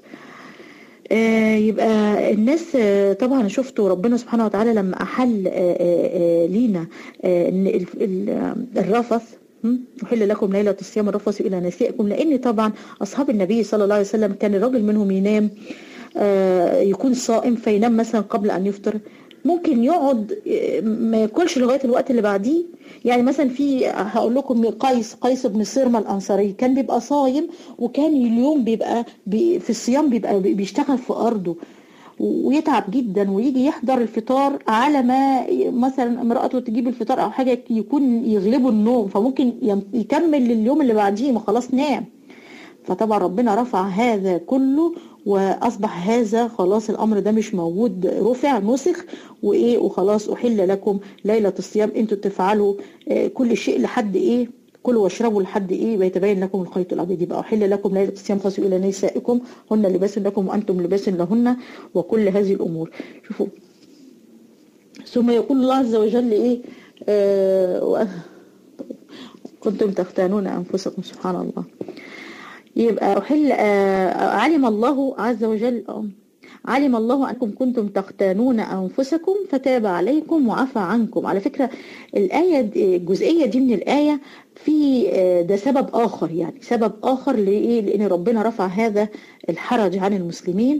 يبقى الناس طبعا شفتوا ربنا سبحانه وتعالى لما أحل لينا الرفث أحل لكم ليلة الصيام الرفث إلى نسائكم لأن طبعا أصحاب النبي صلى الله عليه وسلم كان الراجل منهم ينام يكون صائم فينام مثلا قبل أن يفطر ممكن يقعد ما ياكلش لغايه الوقت اللي بعديه يعني مثلا في هقول لكم قيس قيس بن سرمه الانصاري كان بيبقى صايم وكان اليوم بيبقى بي في الصيام بيبقى بيشتغل في ارضه ويتعب جدا ويجي يحضر الفطار على ما مثلا امرأته تجيب الفطار او حاجة يكون يغلبه النوم فممكن يكمل لليوم اللي بعديه ما خلاص نام فطبعا ربنا رفع هذا كله واصبح هذا خلاص الامر ده مش موجود رفع نسخ وايه وخلاص احل لكم ليله الصيام انتوا تفعلوا كل شيء لحد ايه كلوا واشربوا لحد ايه بيتبين لكم الخيط الابيض يبقى احل لكم ليله الصيام خاصوا الى نسائكم هن لباس لكم وانتم لباس لهن وكل هذه الامور شوفوا ثم يقول الله عز وجل ايه آه كنتم تختانون انفسكم سبحان الله يبقى أحل علم الله عز وجل علم الله أنكم كنتم تختانون أنفسكم فتاب عليكم وعفى عنكم على فكرة الآية الجزئية دي من الآية في ده سبب آخر يعني سبب آخر لإيه لأن ربنا رفع هذا الحرج عن المسلمين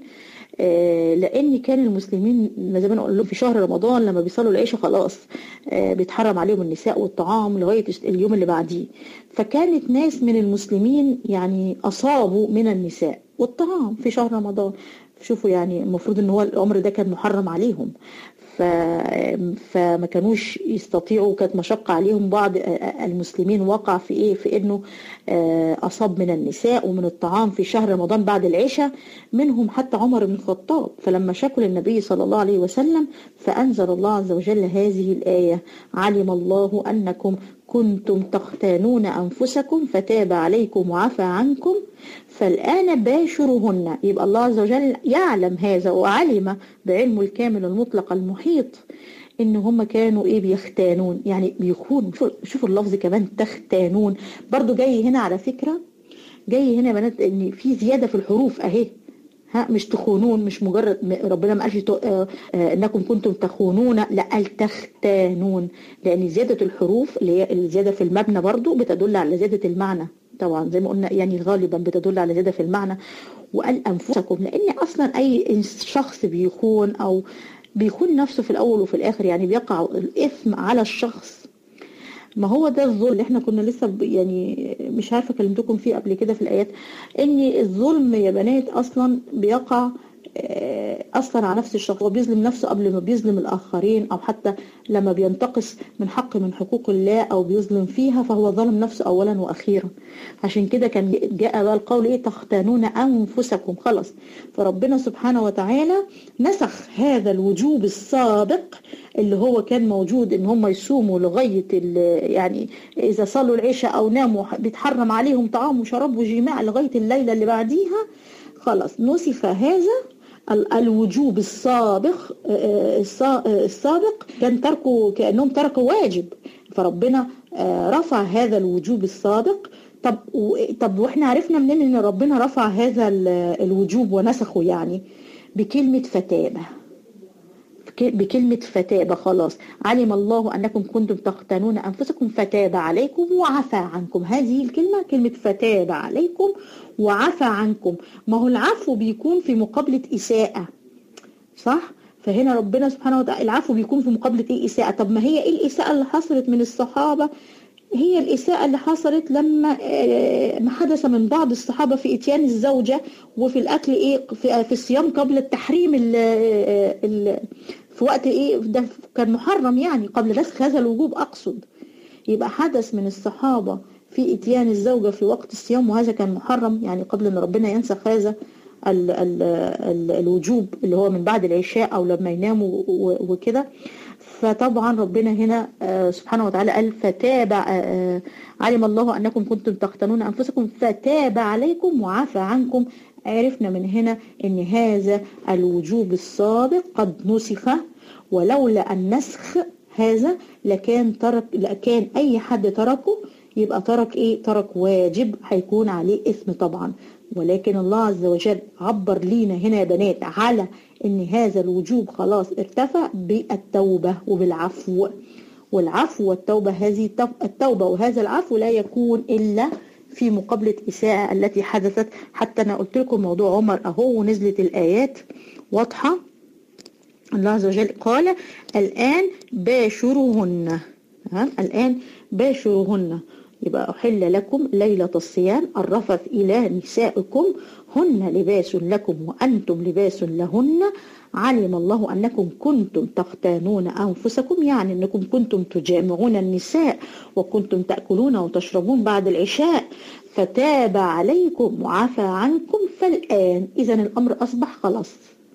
لان كان المسلمين زي ما اقول لهم في شهر رمضان لما بيصلوا العشاء خلاص بيتحرم عليهم النساء والطعام لغايه اليوم اللي بعديه فكانت ناس من المسلمين يعني اصابوا من النساء والطعام في شهر رمضان شوفوا يعني المفروض ان هو الامر ده كان محرم عليهم ف... فما كانوش يستطيعوا كانت مشقة عليهم بعض المسلمين وقع في ايه في انه اصاب من النساء ومن الطعام في شهر رمضان بعد العشاء منهم حتى عمر بن الخطاب فلما شكوا للنبي صلى الله عليه وسلم فانزل الله عز وجل هذه الايه علم الله انكم كنتم تختانون انفسكم فتاب عليكم وعفى عنكم فالآن باشرهن يبقى الله عز وجل يعلم هذا وعلم بعلمه الكامل المطلق المحيط ان هم كانوا ايه بيختانون يعني بيكون شوفوا اللفظ كمان تختانون برضو جاي هنا على فكرة جاي هنا يا بنات ان في زيادة في الحروف اهي ها مش تخونون مش مجرد ربنا ما قالش انكم كنتم تخونون لا قال تختانون لان زيادة الحروف اللي هي الزيادة في المبنى برضو بتدل على زيادة المعنى طبعا زي ما قلنا يعني غالبا بتدل على زيادة في المعنى وقال أنفسكم لأن أصلا أي شخص بيخون أو بيخون نفسه في الأول وفي الآخر يعني بيقع الإثم على الشخص ما هو ده الظلم اللي احنا كنا لسه يعني مش عارفة كلمتكم فيه قبل كده في الآيات ان الظلم يا بنات أصلا بيقع أثر على نفس الشخص وبيظلم نفسه قبل ما بيظلم الآخرين أو حتى لما بينتقص من حق من حقوق الله أو بيظلم فيها فهو ظلم نفسه أولا وأخيرا عشان كده كان جاء بقى القول إيه تختانون أنفسكم خلص فربنا سبحانه وتعالى نسخ هذا الوجوب السابق اللي هو كان موجود ان هم يصوموا لغاية يعني اذا صلوا العشاء او ناموا بيتحرم عليهم طعام وشراب وجماع لغاية الليلة اللي بعديها خلاص نسخ هذا الوجوب السابق السابق كان تركوا كأنهم تركوا واجب فربنا رفع هذا الوجوب السابق طب طب واحنا عرفنا منين ان ربنا رفع هذا الوجوب ونسخه يعني بكلمة فتابة بكلمة فتابة خلاص علم الله أنكم كنتم تختانون أنفسكم فتاب عليكم وعفى عنكم هذه الكلمة كلمة فتاب عليكم وعفى عنكم ما هو العفو بيكون في مقابلة إساءة صح؟ فهنا ربنا سبحانه وتعالى العفو بيكون في مقابلة إيه إساءة طب ما هي إيه الإساءة اللي حصلت من الصحابة هي الإساءة اللي حصلت لما ما حدث من بعض الصحابة في إتيان الزوجة وفي الأكل إيه في, في الصيام قبل التحريم ال ال في وقت إيه ده كان محرم يعني قبل نسخ هذا الوجوب أقصد يبقى حدث من الصحابة في إتيان الزوجة في وقت الصيام وهذا كان محرم يعني قبل أن ربنا ينسخ هذا ال ال ال الوجوب اللي هو من بعد العشاء أو لما يناموا وكده فطبعا ربنا هنا سبحانه وتعالى قال فتاب علم الله أنكم كنتم تختنون أنفسكم فتاب عليكم وعفى عنكم عرفنا من هنا أن هذا الوجوب السابق قد نسخ ولولا النسخ هذا لكان ترك لكان أي حد تركه يبقى ترك ايه ترك واجب هيكون عليه اثم طبعا ولكن الله عز وجل عبر لينا هنا يا بنات على ان هذا الوجوب خلاص ارتفع بالتوبة وبالعفو والعفو والتوبة هذه التوبة وهذا العفو لا يكون إلا في مقابلة إساءة التي حدثت حتى أنا قلت لكم موضوع عمر أهو ونزلت الآيات واضحة الله عز وجل قال الآن باشرهن الآن باشرهن يبقى أحل لكم ليلة الصيام الرفث إلى نسائكم هن لباس لكم وأنتم لباس لهن علم الله أنكم كنتم تختانون أنفسكم يعني أنكم كنتم تجامعون النساء وكنتم تأكلون وتشربون بعد العشاء فتاب عليكم وعفى عنكم فالآن إذا الأمر أصبح خلاص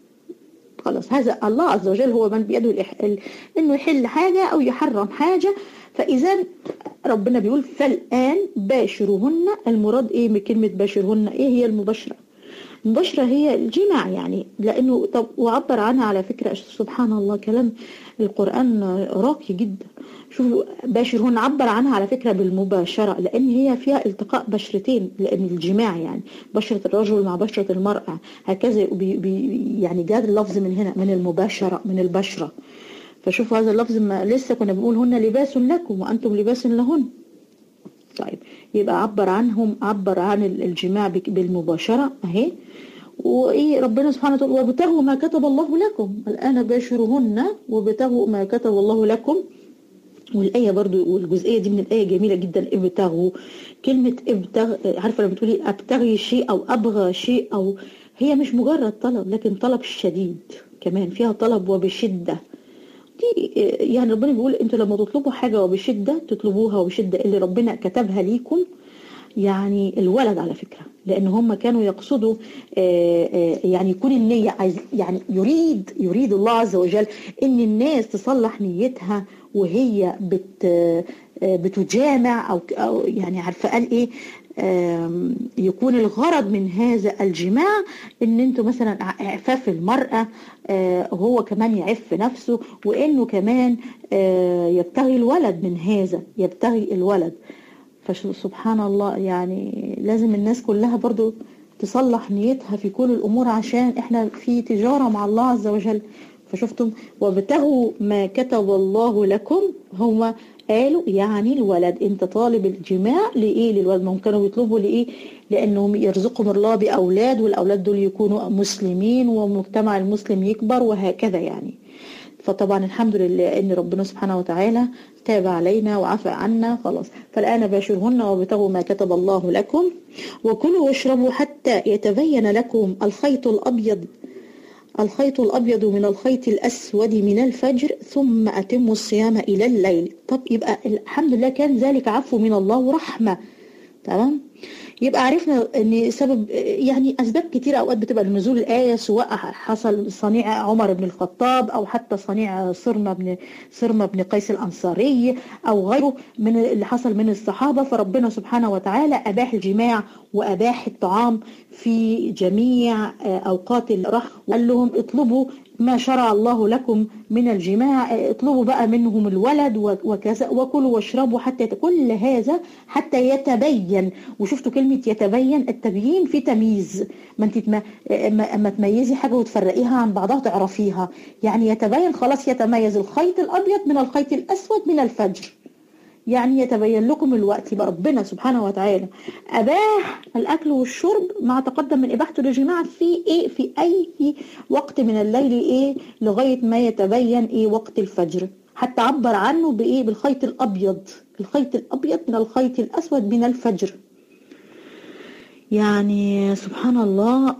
خلاص هذا الله عز وجل هو من بيده انه يحل حاجة او يحرم حاجة فاذا ربنا بيقول فالآن باشرهن المراد ايه بكلمة باشرهن ايه هي المباشرة المباشرة هي الجماع يعني لأنه طب وعبر عنها على فكرة سبحان الله كلام القرآن راقي جدا شوفوا باشرهن عبر عنها على فكرة بالمباشرة لأن هي فيها التقاء بشرتين لأن الجماع يعني بشرة الرجل مع بشرة المرأة هكذا بي بي يعني جاد اللفظ من هنا من المباشرة من البشرة فشوفوا هذا اللفظ ما لسه كنا بنقول هن لباس لكم وأنتم لباس لهن طيب يبقى عبر عنهم عبر عن الجماع بالمباشرة اهي وايه ربنا سبحانه وتعالى وابتغوا ما كتب الله لكم الآن باشرهن وابتغوا ما كتب الله لكم والآية برضو والجزئية دي من الآية جميلة جدا ابتغوا كلمة ابتغ عارفة لما بتقولي ابتغي شيء أو أبغى شيء أو هي مش مجرد طلب لكن طلب شديد كمان فيها طلب وبشدة دي يعني ربنا بيقول انتوا لما تطلبوا حاجة وبشدة تطلبوها وبشدة اللي ربنا كتبها ليكم يعني الولد على فكرة لأن هم كانوا يقصدوا يعني يكون النية عايز يعني يريد يريد الله عز وجل إن الناس تصلح نيتها وهي بت بتجامع أو, أو يعني عارفة قال إيه يكون الغرض من هذا الجماع ان انتوا مثلا اعفاف المرأة هو كمان يعف نفسه وانه كمان يبتغي الولد من هذا يبتغي الولد فسبحان الله يعني لازم الناس كلها برضو تصلح نيتها في كل الأمور عشان احنا في تجارة مع الله عز وجل فشفتم وابتغوا ما كتب الله لكم هو قالوا يعني الولد انت طالب الجماع لايه للولد ما هم كانوا يطلبوا لايه لانهم يرزقهم الله باولاد والاولاد دول يكونوا مسلمين ومجتمع المسلم يكبر وهكذا يعني فطبعا الحمد لله ان ربنا سبحانه وتعالى تاب علينا وعفى عنا خلاص فالآن باشرهن وابتغوا ما كتب الله لكم وكلوا واشربوا حتى يتبين لكم الخيط الأبيض الخيط الأبيض من الخيط الأسود من الفجر ثم أتموا الصيام إلى الليل طب يبقى الحمد لله كان ذلك عفو من الله ورحمة تمام يبقى عرفنا ان سبب يعني اسباب كتير اوقات بتبقى لنزول الايه سواء حصل صنيع عمر بن الخطاب او حتى صنيع صرمه بن صرمه بن قيس الانصاري او غيره من اللي حصل من الصحابه فربنا سبحانه وتعالى اباح الجماع واباح الطعام في جميع اوقات الراحه وقال لهم اطلبوا ما شرع الله لكم من الجماع اطلبوا بقى منهم الولد وكذا وكلوا واشربوا حتى كل هذا حتى يتبين وشفتوا كلمة يتبين التبيين في تمييز ما انت ما, ما تميزي حاجة وتفرقيها عن بعضها تعرفيها يعني يتبين خلاص يتميز الخيط الأبيض من الخيط الأسود من الفجر يعني يتبين لكم الوقت يبقى ربنا سبحانه وتعالى أباح الأكل والشرب ما تقدم من إباحته للجماعة في إيه في أي وقت من الليل إيه لغاية ما يتبين إيه وقت الفجر حتى عبر عنه بإيه بالخيط الأبيض الخيط الأبيض من الخيط الأسود من الفجر يعني سبحان الله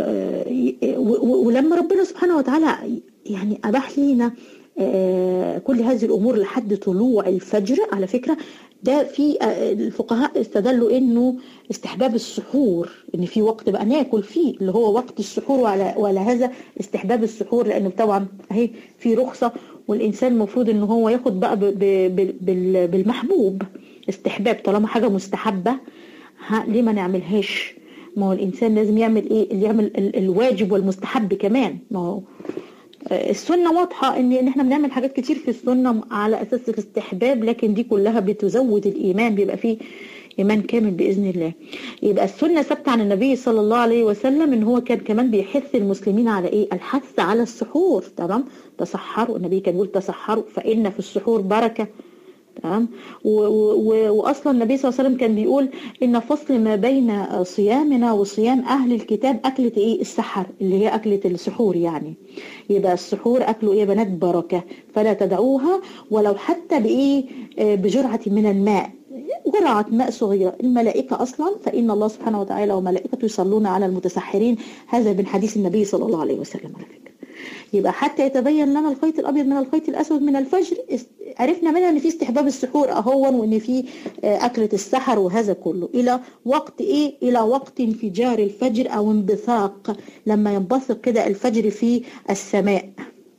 ولما ربنا سبحانه وتعالى يعني أباح لينا كل هذه الأمور لحد طلوع الفجر على فكرة ده في الفقهاء استدلوا انه استحباب السحور ان في وقت بقى ناكل فيه اللي هو وقت السحور وعلى, وعلى هذا استحباب السحور لانه طبعا اهي في رخصة والانسان المفروض ان هو ياخد بقى بالمحبوب استحباب طالما حاجة مستحبة ليه ما نعملهاش ما هو الانسان لازم يعمل ايه اللي يعمل الواجب والمستحب كمان ما هو السنة واضحة ان ان احنا بنعمل حاجات كتير في السنة على اساس الاستحباب لكن دي كلها بتزود الايمان بيبقى فيه ايمان كامل باذن الله يبقى السنة ثابتة عن النبي صلى الله عليه وسلم ان هو كان كمان بيحث المسلمين على ايه الحث على السحور تمام تسحروا النبي كان يقول تسحروا فان في السحور بركة تمام واصلا النبي صلى الله عليه وسلم كان بيقول ان فصل ما بين صيامنا وصيام اهل الكتاب اكله ايه السحر اللي هي اكله السحور يعني يبقى السحور اكله ايه يا بنات بركه فلا تدعوها ولو حتى بايه بجرعه من الماء جرعة ماء صغيرة الملائكة أصلا فإن الله سبحانه وتعالى وملائكته يصلون على المتسحرين هذا من حديث النبي صلى الله عليه وسلم على فكرة يبقى حتى يتبين لنا الخيط الابيض من الخيط الاسود من الفجر عرفنا منها ان في استحباب السحور اهون وان في اكله السحر وهذا كله الى وقت ايه الى وقت انفجار الفجر او انبثاق لما ينبثق كده الفجر في السماء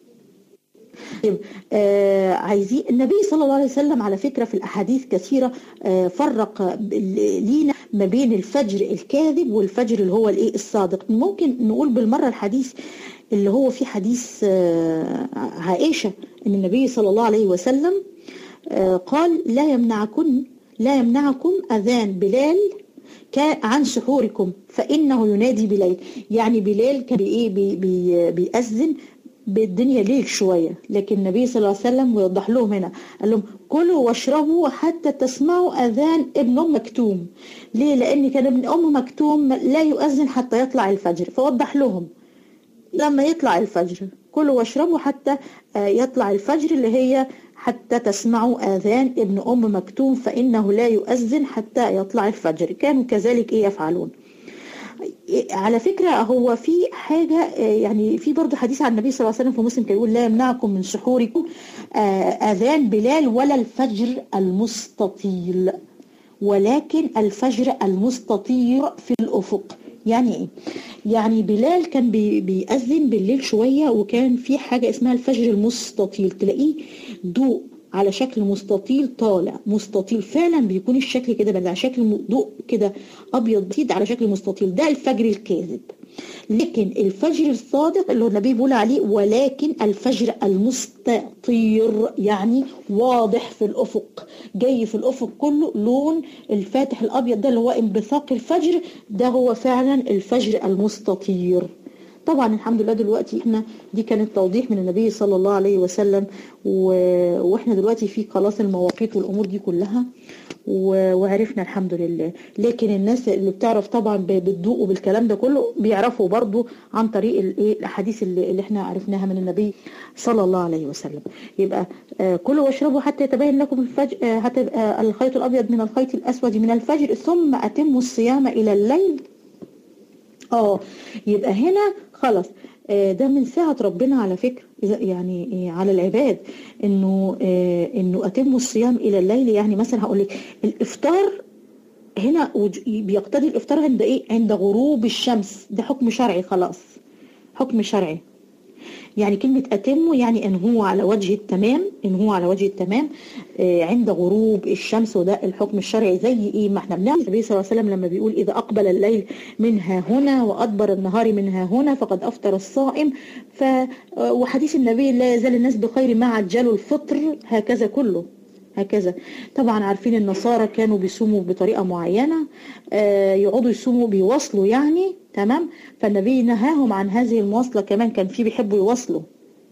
آه عايزين النبي صلى الله عليه وسلم على فكرة في الأحاديث كثيرة آه فرق لينا ما بين الفجر الكاذب والفجر اللي هو الايه الصادق ممكن نقول بالمرة الحديث اللي هو في حديث آه عائشة ان النبي صلى الله عليه وسلم قال لا يمنعكن لا يمنعكم أذان بلال عن سحوركم فإنه ينادي بليل يعني بلال كان بإيه بي بي بيأذن بالدنيا ليل شوية لكن النبي صلى الله عليه وسلم ويوضح لهم هنا قال لهم كلوا واشربوا حتى تسمعوا أذان ابن أم مكتوم ليه لأن كان ابن أم مكتوم لا يؤذن حتى يطلع الفجر فوضح لهم لما يطلع الفجر كلوا واشربوا حتى يطلع الفجر اللي هي حتى تسمعوا آذان ابن أم مكتوم فإنه لا يؤذن حتى يطلع الفجر كانوا كذلك إيه يفعلون على فكرة هو في حاجة يعني في برضه حديث عن النبي صلى الله عليه وسلم في مسلم كان يقول لا يمنعكم من سحوركم آذان بلال ولا الفجر المستطيل ولكن الفجر المستطير في الأفق يعني ايه يعني بلال كان بي بيأذن بالليل شوية وكان في حاجة اسمها الفجر المستطيل تلاقيه ضوء على شكل مستطيل طالع مستطيل فعلا بيكون الشكل كده بقى على شكل ضوء كده ابيض بسيط على شكل مستطيل ده الفجر الكاذب لكن الفجر الصادق اللي هو النبي بيقول عليه ولكن الفجر المستطير يعني واضح في الافق جاي في الافق كله لون الفاتح الابيض ده اللي هو انبثاق الفجر ده هو فعلا الفجر المستطير طبعا الحمد لله دلوقتي احنا دي كانت توضيح من النبي صلى الله عليه وسلم و... واحنا دلوقتي في خلاص المواقيت والامور دي كلها و... وعرفنا الحمد لله لكن الناس اللي بتعرف طبعا بالضوء وبالكلام ده كله بيعرفوا برضو عن طريق الايه الاحاديث اللي... اللي احنا عرفناها من النبي صلى الله عليه وسلم يبقى آه كلوا واشربوا حتى يتبين لكم الفجر آه حتى آه الخيط الابيض من الخيط الاسود من الفجر ثم اتموا الصيام الى الليل اه يبقى هنا خلاص ده من ساعة ربنا على فكرة يعني على العباد انه انه اتموا الصيام الى الليل يعني مثلا هقول لك الافطار هنا بيقتضي الافطار عند ايه عند غروب الشمس ده حكم شرعي خلاص حكم شرعي يعني كلمة أتمه يعني إن هو على وجه التمام إن هو على وجه التمام آه عند غروب الشمس وده الحكم الشرعي زي إيه ما إحنا بنعمل النبي صلى الله عليه وسلم لما بيقول إذا أقبل الليل منها هنا وأدبر النهار منها هنا فقد أفطر الصائم ف وحديث النبي لا يزال الناس بخير ما عجلوا الفطر هكذا كله هكذا طبعا عارفين النصارى كانوا بيصوموا بطريقة معينة آه يقعدوا يصوموا بيواصلوا يعني تمام فالنبي نهاهم عن هذه المواصلة كمان كان في بيحبوا يواصلوا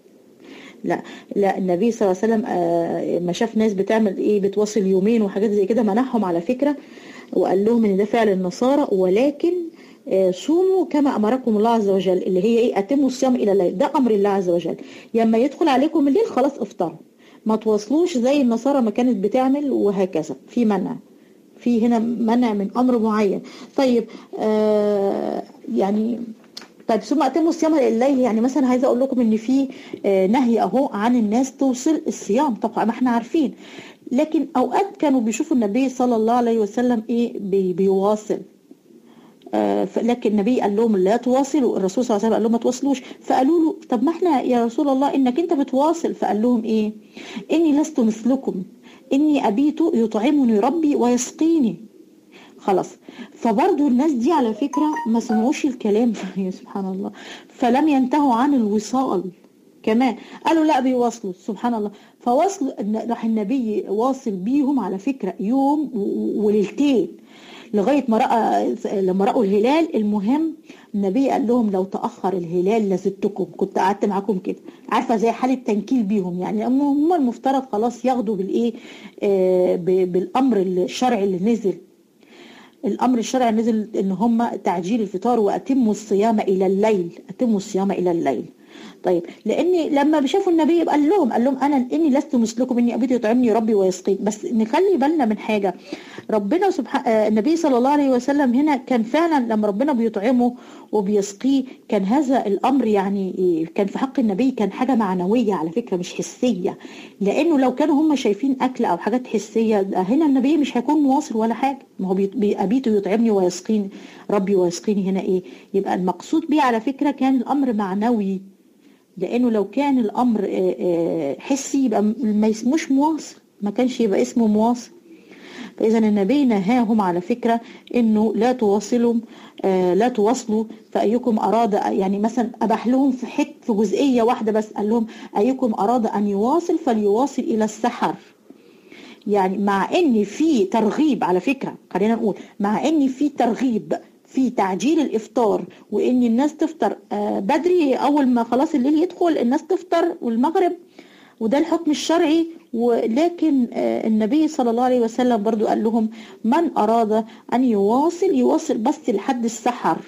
لا لا النبي صلى الله عليه وسلم آه ما شاف ناس بتعمل ايه بتواصل يومين وحاجات زي كده منعهم على فكرة وقال لهم ان ده فعل النصارى ولكن آه صوموا كما امركم الله عز وجل اللي هي ايه اتموا الصيام الى الليل ده امر الله عز وجل لما يدخل عليكم الليل خلاص افطروا ما تواصلوش زي النصارى ما كانت بتعمل وهكذا في منع في هنا منع من امر معين طيب آه يعني طيب ثم اتموا الصيام الليل يعني مثلا عايزه اقول لكم ان في آه نهي اهو عن الناس توصل الصيام طبعا ما احنا عارفين لكن اوقات كانوا بيشوفوا النبي صلى الله عليه وسلم ايه بي بيواصل آه لكن النبي قال لهم لا تواصلوا الرسول صلى الله عليه وسلم قال لهم ما تواصلوش فقالوا له طب ما احنا يا رسول الله انك انت بتواصل فقال لهم ايه اني لست مثلكم اني ابيت يطعمني ربي ويسقيني خلاص فبرضو الناس دي على فكرة ما سمعوش الكلام يا سبحان الله فلم ينتهوا عن الوصال كمان قالوا لا بيواصلوا سبحان الله فواصل راح النبي واصل بيهم على فكرة يوم وليلتين لغاية ما رأى لما رأوا الهلال المهم النبي قال لهم لو تأخر الهلال لزدتكم كنت قعدت معاكم كده عارفة زي حالة تنكيل بيهم يعني هم المفترض خلاص ياخدوا بالإيه آه بالأمر الشرعي اللي نزل الامر الشرعي نزل ان هم تعجيل الفطار واتموا الصيام الى الليل اتموا الصيام الى الليل طيب لان لما شافوا النبي قال لهم قال لهم انا اني لست مثلكم اني ابيت يطعمني ربي ويسقين بس نخلي بالنا من حاجه ربنا سبحانه النبي صلى الله عليه وسلم هنا كان فعلا لما ربنا بيطعمه وبيسقيه كان هذا الامر يعني كان في حق النبي كان حاجه معنويه على فكره مش حسيه لانه لو كانوا هم شايفين اكل او حاجات حسيه هنا النبي مش هيكون مواصل ولا حاجه ما هو ابيت يطعمني ويسقيني ربي ويسقيني هنا ايه يبقى المقصود بيه على فكره كان الامر معنوي لانه لو كان الامر حسي يبقى ما اسموش مواصل ما كانش يبقى اسمه مواصل فاذا النبي نهاهم على فكره انه لا تواصلوا لا تواصلوا فايكم اراد يعني مثلا اباح لهم في حت في جزئيه واحده بس قال لهم ايكم اراد ان يواصل فليواصل الى السحر يعني مع ان في ترغيب على فكره خلينا نقول مع ان في ترغيب في تعجيل الافطار وان الناس تفطر بدري اول ما خلاص الليل يدخل الناس تفطر والمغرب وده الحكم الشرعي ولكن النبي صلى الله عليه وسلم برضو قال لهم من اراد ان يواصل يواصل بس لحد السحر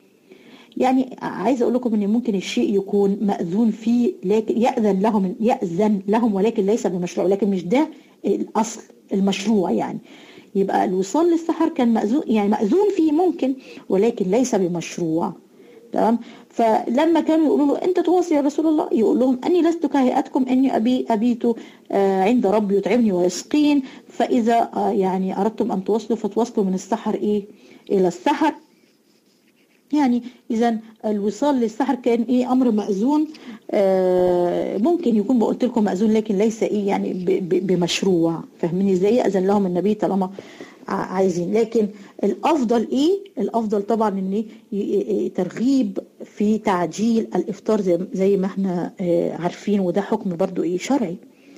يعني عايز اقول لكم ان ممكن الشيء يكون ماذون فيه لكن ياذن لهم ياذن لهم ولكن ليس بمشروع لكن مش ده الاصل المشروع يعني يبقى الوصال للسحر كان مأذون يعني مأذون فيه ممكن ولكن ليس بمشروع تمام فلما كانوا يقولوا له انت تواصي يا رسول الله يقول لهم اني لست كهيئتكم اني ابي ابيت عند ربي يطعمني ويسقين فاذا يعني اردتم ان تواصلوا فتواصلوا من السحر ايه الى السحر يعني اذا الوصال للسحر كان ايه امر مأذون آه ممكن يكون بقولت لكم مأذون لكن ليس ايه يعني بمشروع فاهمين ازاي اذن لهم النبي طالما عايزين لكن الافضل ايه الافضل طبعا ان ترغيب في تعجيل الافطار زي, زي ما احنا آه عارفين وده حكم برضو ايه شرعي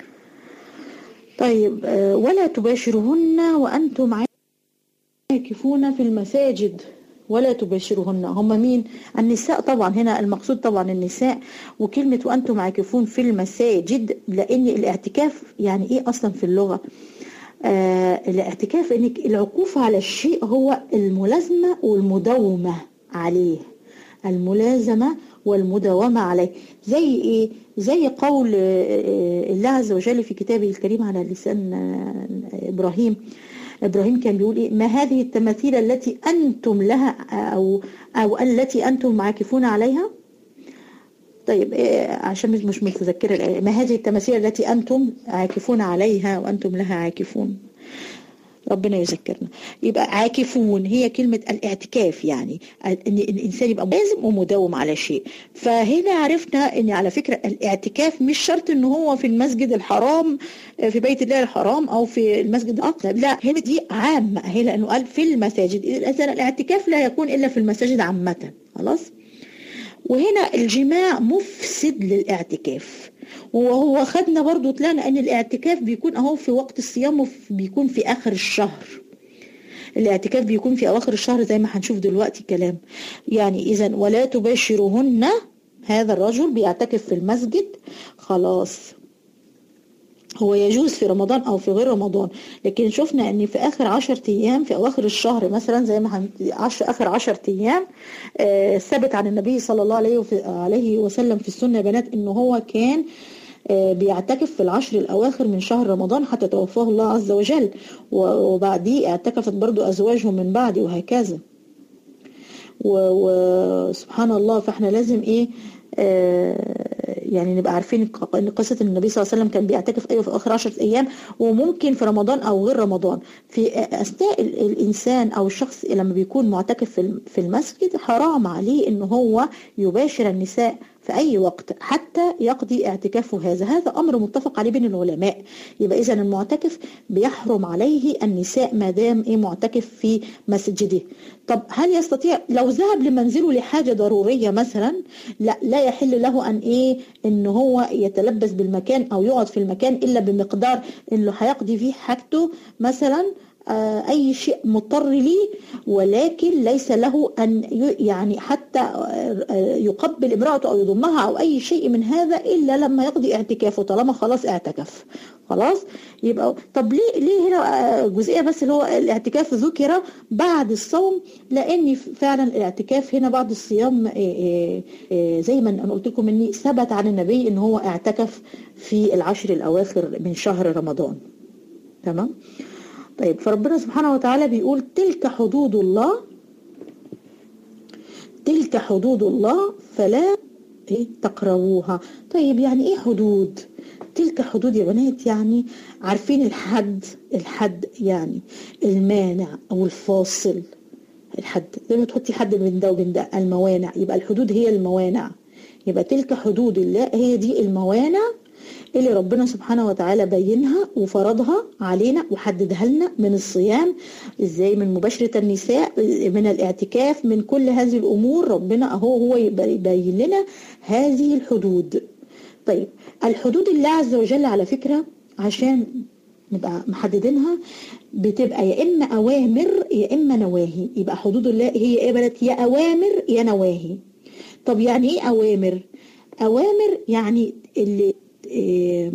طيب آه ولا تباشرهن وانتم عاكفون في المساجد ولا تباشرهن هم مين النساء طبعا هنا المقصود طبعا النساء وكلمة وأنتم عاكفون في المساجد لأن الاعتكاف يعني إيه أصلا في اللغة آه الاعتكاف انك العكوف على الشيء هو الملازمة والمداومة عليه الملازمة والمداومة عليه زي ايه زي قول الله عز وجل في كتابه الكريم على لسان ابراهيم ابراهيم كان بيقول ايه ما هذه التماثيل التي انتم لها او او التي انتم عاكفون عليها طيب إيه عشان مش مش متذكره الايه ما هذه التماثيل التي انتم عاكفون عليها وانتم لها عاكفون ربنا يذكرنا يبقى عاكفون هي كلمة الاعتكاف يعني ان الانسان يبقى لازم ومداوم على شيء فهنا عرفنا ان على فكرة الاعتكاف مش شرط ان هو في المسجد الحرام في بيت الله الحرام او في المسجد الاقصى لا هنا دي عامة هي لانه قال في المساجد اذا الاعتكاف لا يكون الا في المساجد عامة خلاص وهنا الجماع مفسد للاعتكاف وهو خدنا برضو طلعنا ان الاعتكاف بيكون اهو في وقت الصيام بيكون في اخر الشهر الاعتكاف بيكون في اواخر الشهر زي ما هنشوف دلوقتي كلام يعني اذا ولا تباشرهن هذا الرجل بيعتكف في المسجد خلاص هو يجوز في رمضان او في غير رمضان لكن شفنا ان في اخر عشر ايام في اواخر الشهر مثلا زي ما هن... عشر اخر عشر ايام آه ثبت عن النبي صلى الله عليه, وفي... عليه وسلم في السنه يا بنات انه هو كان آه بيعتكف في العشر الاواخر من شهر رمضان حتى توفاه الله عز وجل وبعديه اعتكفت برضو ازواجه من بعده وهكذا وسبحان الله فاحنا لازم ايه آه يعني نبقى عارفين ان قصه النبي صلى الله عليه وسلم كان بيعتكف ايوه في اخر 10 ايام وممكن في رمضان او غير رمضان في اثناء الانسان او الشخص لما بيكون معتكف في المسجد حرام عليه ان هو يباشر النساء في أي وقت حتى يقضي اعتكافه هذا هذا أمر متفق عليه بين العلماء يبقى إذا المعتكف بيحرم عليه النساء ما دام إيه معتكف في مسجده طب هل يستطيع لو ذهب لمنزله لحاجة ضرورية مثلا لا لا يحل له أن إيه إن هو يتلبس بالمكان أو يقعد في المكان إلا بمقدار إنه هيقضي فيه حاجته مثلا أي شيء مضطر ليه ولكن ليس له أن يعني حتى يقبل امرأته أو يضمها أو أي شيء من هذا إلا لما يقضي اعتكافه طالما خلاص اعتكف خلاص يبقى طب ليه ليه هنا جزئيه بس اللي هو الاعتكاف ذكر بعد الصوم لان فعلا الاعتكاف هنا بعد الصيام زي ما انا قلت لكم اني ثبت عن النبي ان هو اعتكف في العشر الاواخر من شهر رمضان تمام طيب فربنا سبحانه وتعالى بيقول تلك حدود الله تلك حدود الله فلا إيه تقربوها طيب يعني ايه حدود تلك حدود يا بنات يعني عارفين الحد الحد يعني المانع او الفاصل الحد زي ما تحطي حد بين ده وبين ده الموانع يبقى الحدود هي الموانع يبقى تلك حدود الله هي دي الموانع اللي ربنا سبحانه وتعالى بينها وفرضها علينا وحددها لنا من الصيام ازاي من مباشرة النساء من الاعتكاف من كل هذه الامور ربنا اهو هو يبين لنا هذه الحدود طيب الحدود الله عز وجل على فكرة عشان نبقى محددينها بتبقى يا اما اوامر يا اما نواهي يبقى حدود الله هي ايه بلد يا اوامر يا نواهي طب يعني ايه اوامر اوامر يعني اللي إيه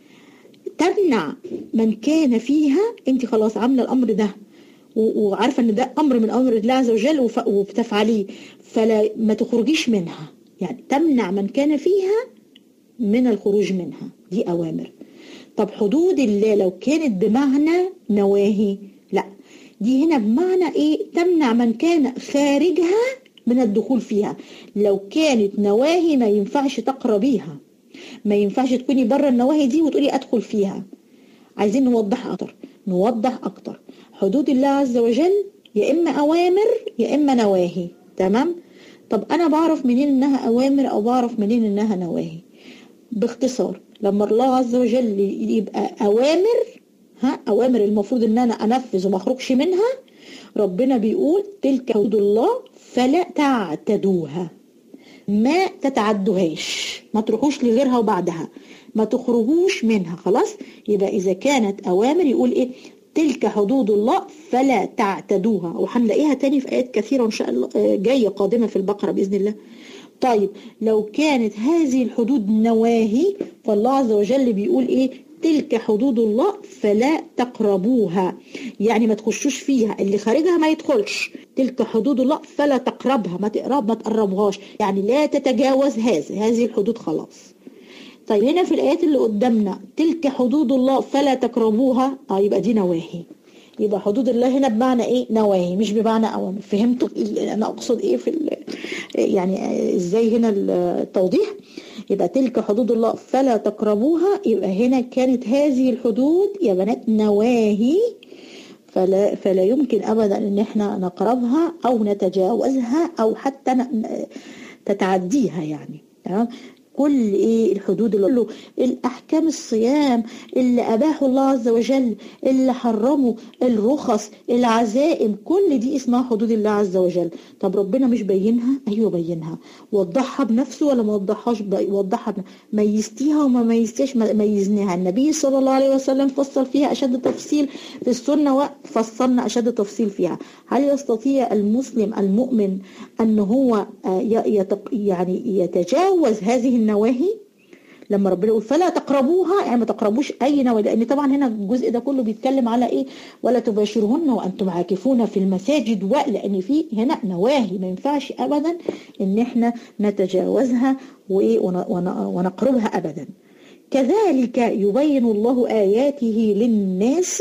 تمنع من كان فيها انت خلاص عامله الامر ده وعارفه ان ده امر من امر الله عز وجل وبتفعليه فلا ما تخرجيش منها يعني تمنع من كان فيها من الخروج منها دي اوامر طب حدود الله لو كانت بمعنى نواهي لا دي هنا بمعنى ايه تمنع من كان خارجها من الدخول فيها لو كانت نواهي ما ينفعش تقربيها ما ينفعش تكوني بره النواهي دي وتقولي ادخل فيها عايزين نوضح اكتر نوضح اكتر حدود الله عز وجل يا اما اوامر يا اما نواهي تمام طب انا بعرف منين انها اوامر او بعرف منين انها نواهي باختصار لما الله عز وجل يبقى اوامر ها اوامر المفروض ان انا انفذ وما اخرجش منها ربنا بيقول تلك حدود الله فلا تعتدوها ما تتعدوهاش ما تروحوش لغيرها وبعدها ما تخرجوش منها خلاص يبقى إذا كانت أوامر يقول إيه تلك حدود الله فلا تعتدوها وهنلاقيها تاني في آيات كثيرة إن شاء الله جاية قادمة في البقرة بإذن الله طيب لو كانت هذه الحدود نواهي فالله عز وجل بيقول إيه تلك حدود الله فلا تقربوها يعني ما تخشوش فيها اللي خارجها ما يدخلش تلك حدود الله فلا تقربها ما تقرب ما تقربهاش يعني لا تتجاوز هذا هذه الحدود خلاص طيب هنا في الآيات اللي قدامنا تلك حدود الله فلا تقربوها اه يبقى دي نواهي يبقى حدود الله هنا بمعنى ايه نواهي مش بمعنى اوامر فهمتوا انا اقصد ايه في يعني ازاي هنا التوضيح يبقى تلك حدود الله فلا تقربوها يبقى هنا كانت هذه الحدود يا بنات نواهي فلا, فلا يمكن ابدا ان احنا نقربها او نتجاوزها او حتى تتعديها يعني تمام كل ايه الحدود اللي له الاحكام الصيام اللي اباحه الله عز وجل اللي حرمه الرخص العزائم كل دي اسمها حدود الله عز وجل طب ربنا مش بينها ايوه بينها وضحها بنفسه ولا ما وضحهاش وضحها ميزتيها وما ميزتيش ميزناها النبي صلى الله عليه وسلم فصل فيها اشد تفصيل في السنه وفصلنا اشد تفصيل فيها هل يستطيع المسلم المؤمن ان هو يعني يتجاوز هذه النواهي لما ربنا يقول فلا تقربوها يعني ما تقربوش اي نواهي لان طبعا هنا الجزء ده كله بيتكلم على ايه ولا تباشرهن وانتم عاكفون في المساجد و لان في هنا نواهي ما ينفعش ابدا ان احنا نتجاوزها وايه ونقربها ابدا كذلك يبين الله اياته للناس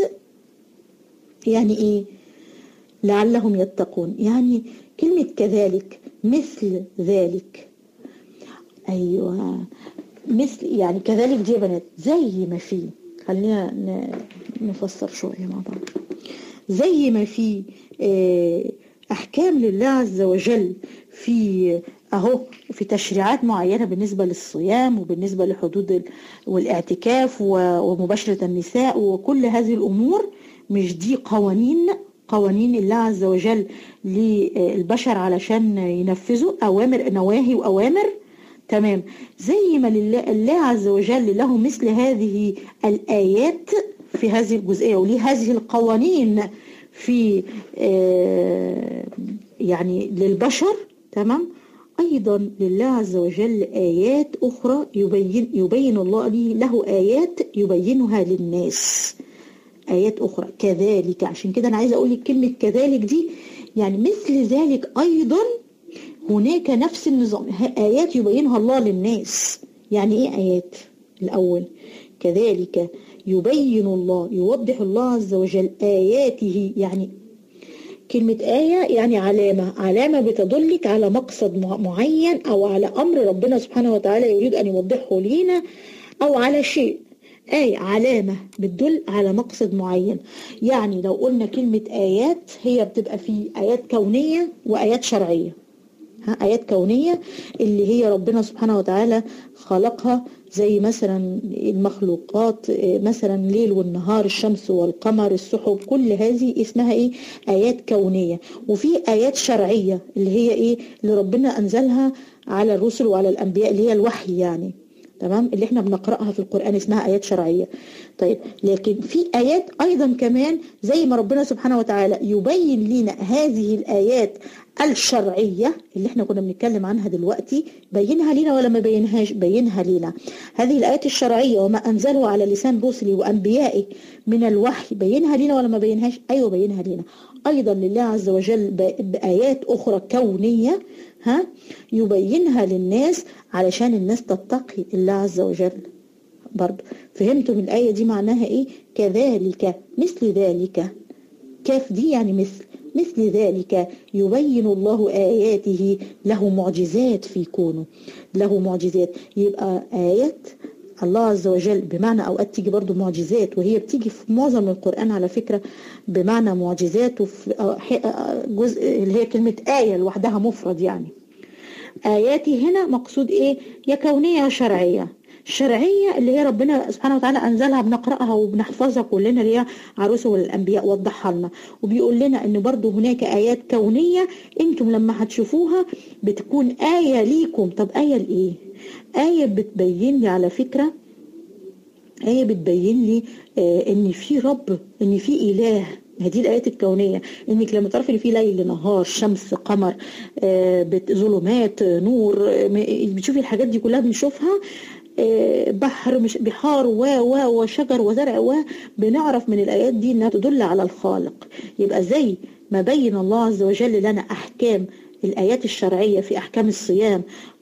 يعني ايه لعلهم يتقون يعني كلمة كذلك مثل ذلك أيوة مثل يعني كذلك دي يا بنات زي ما في خلينا نفسر شوية مع بعض زي ما في أحكام لله عز وجل في أهو في تشريعات معينة بالنسبة للصيام وبالنسبة لحدود والاعتكاف ومباشرة النساء وكل هذه الأمور مش دي قوانين قوانين الله عز وجل للبشر علشان ينفذوا أوامر نواهي وأوامر تمام زي ما لله الله عز وجل له مثل هذه الآيات في هذه الجزئية وليه هذه القوانين في يعني للبشر تمام أيضا لله عز وجل آيات أخرى يبين, يبين الله له آيات يبينها للناس آيات أخرى كذلك عشان كده أنا عايزة أقول لك كلمة كذلك دي يعني مثل ذلك أيضا هناك نفس النظام آيات يبينها الله للناس يعني إيه آيات الأول كذلك يبين الله يوضح الله عز وجل آياته يعني كلمة آية يعني علامة علامة بتدلك على مقصد معين أو على أمر ربنا سبحانه وتعالى يريد أن يوضحه لينا أو على شيء آية علامة بتدل على مقصد معين يعني لو قلنا كلمة آيات هي بتبقى في آيات كونية وآيات شرعية ها آيات كونية اللي هي ربنا سبحانه وتعالى خلقها زي مثلا المخلوقات مثلا ليل والنهار الشمس والقمر السحب كل هذه اسمها ايه آيات كونية وفي آيات شرعية اللي هي ايه اللي ربنا أنزلها على الرسل وعلى الأنبياء اللي هي الوحي يعني تمام اللي احنا بنقرأها في القرآن اسمها آيات شرعية طيب لكن في آيات أيضا كمان زي ما ربنا سبحانه وتعالى يبين لنا هذه الآيات الشرعية اللي احنا كنا بنتكلم عنها دلوقتي بينها لنا ولا ما بينهاش بينها لنا هذه الآيات الشرعية وما أنزله على لسان رسلي وأنبيائي من الوحي بينها لنا ولا ما بينهاش أيوة بينها لنا أيضا لله عز وجل بآيات أخرى كونية ها يبينها للناس علشان الناس تتقي الله عز وجل برضو فهمتوا من الآية دي معناها إيه كذلك مثل ذلك كاف دي يعني مثل مثل ذلك يبين الله آياته له معجزات في كونه له معجزات يبقى آيات الله عز وجل بمعنى أوقات تيجي برضو معجزات وهي بتيجي في معظم القرآن على فكرة بمعنى معجزات وفي جزء اللي هي كلمة آية لوحدها مفرد يعني آياتي هنا مقصود إيه يا كونية يا شرعية الشرعية اللي هي ربنا سبحانه وتعالى أنزلها بنقرأها وبنحفظها كلنا اللي هي عروسه والأنبياء وضحها لنا وبيقول لنا أن برضو هناك آيات كونية أنتم لما هتشوفوها بتكون آية ليكم طب آية لإيه آية بتبين لي على فكرة آية بتبين لي آه إن في رب إن في إله هذه الآيات الكونية إنك لما تعرفي إن في ليل نهار شمس قمر آه ظلمات نور آه بتشوفي الحاجات دي كلها بنشوفها بحر مش بحار و و وشجر وزرع و بنعرف من الآيات دي إنها تدل على الخالق يبقى زي ما بين الله عز وجل لنا أحكام الآيات الشرعية في أحكام الصيام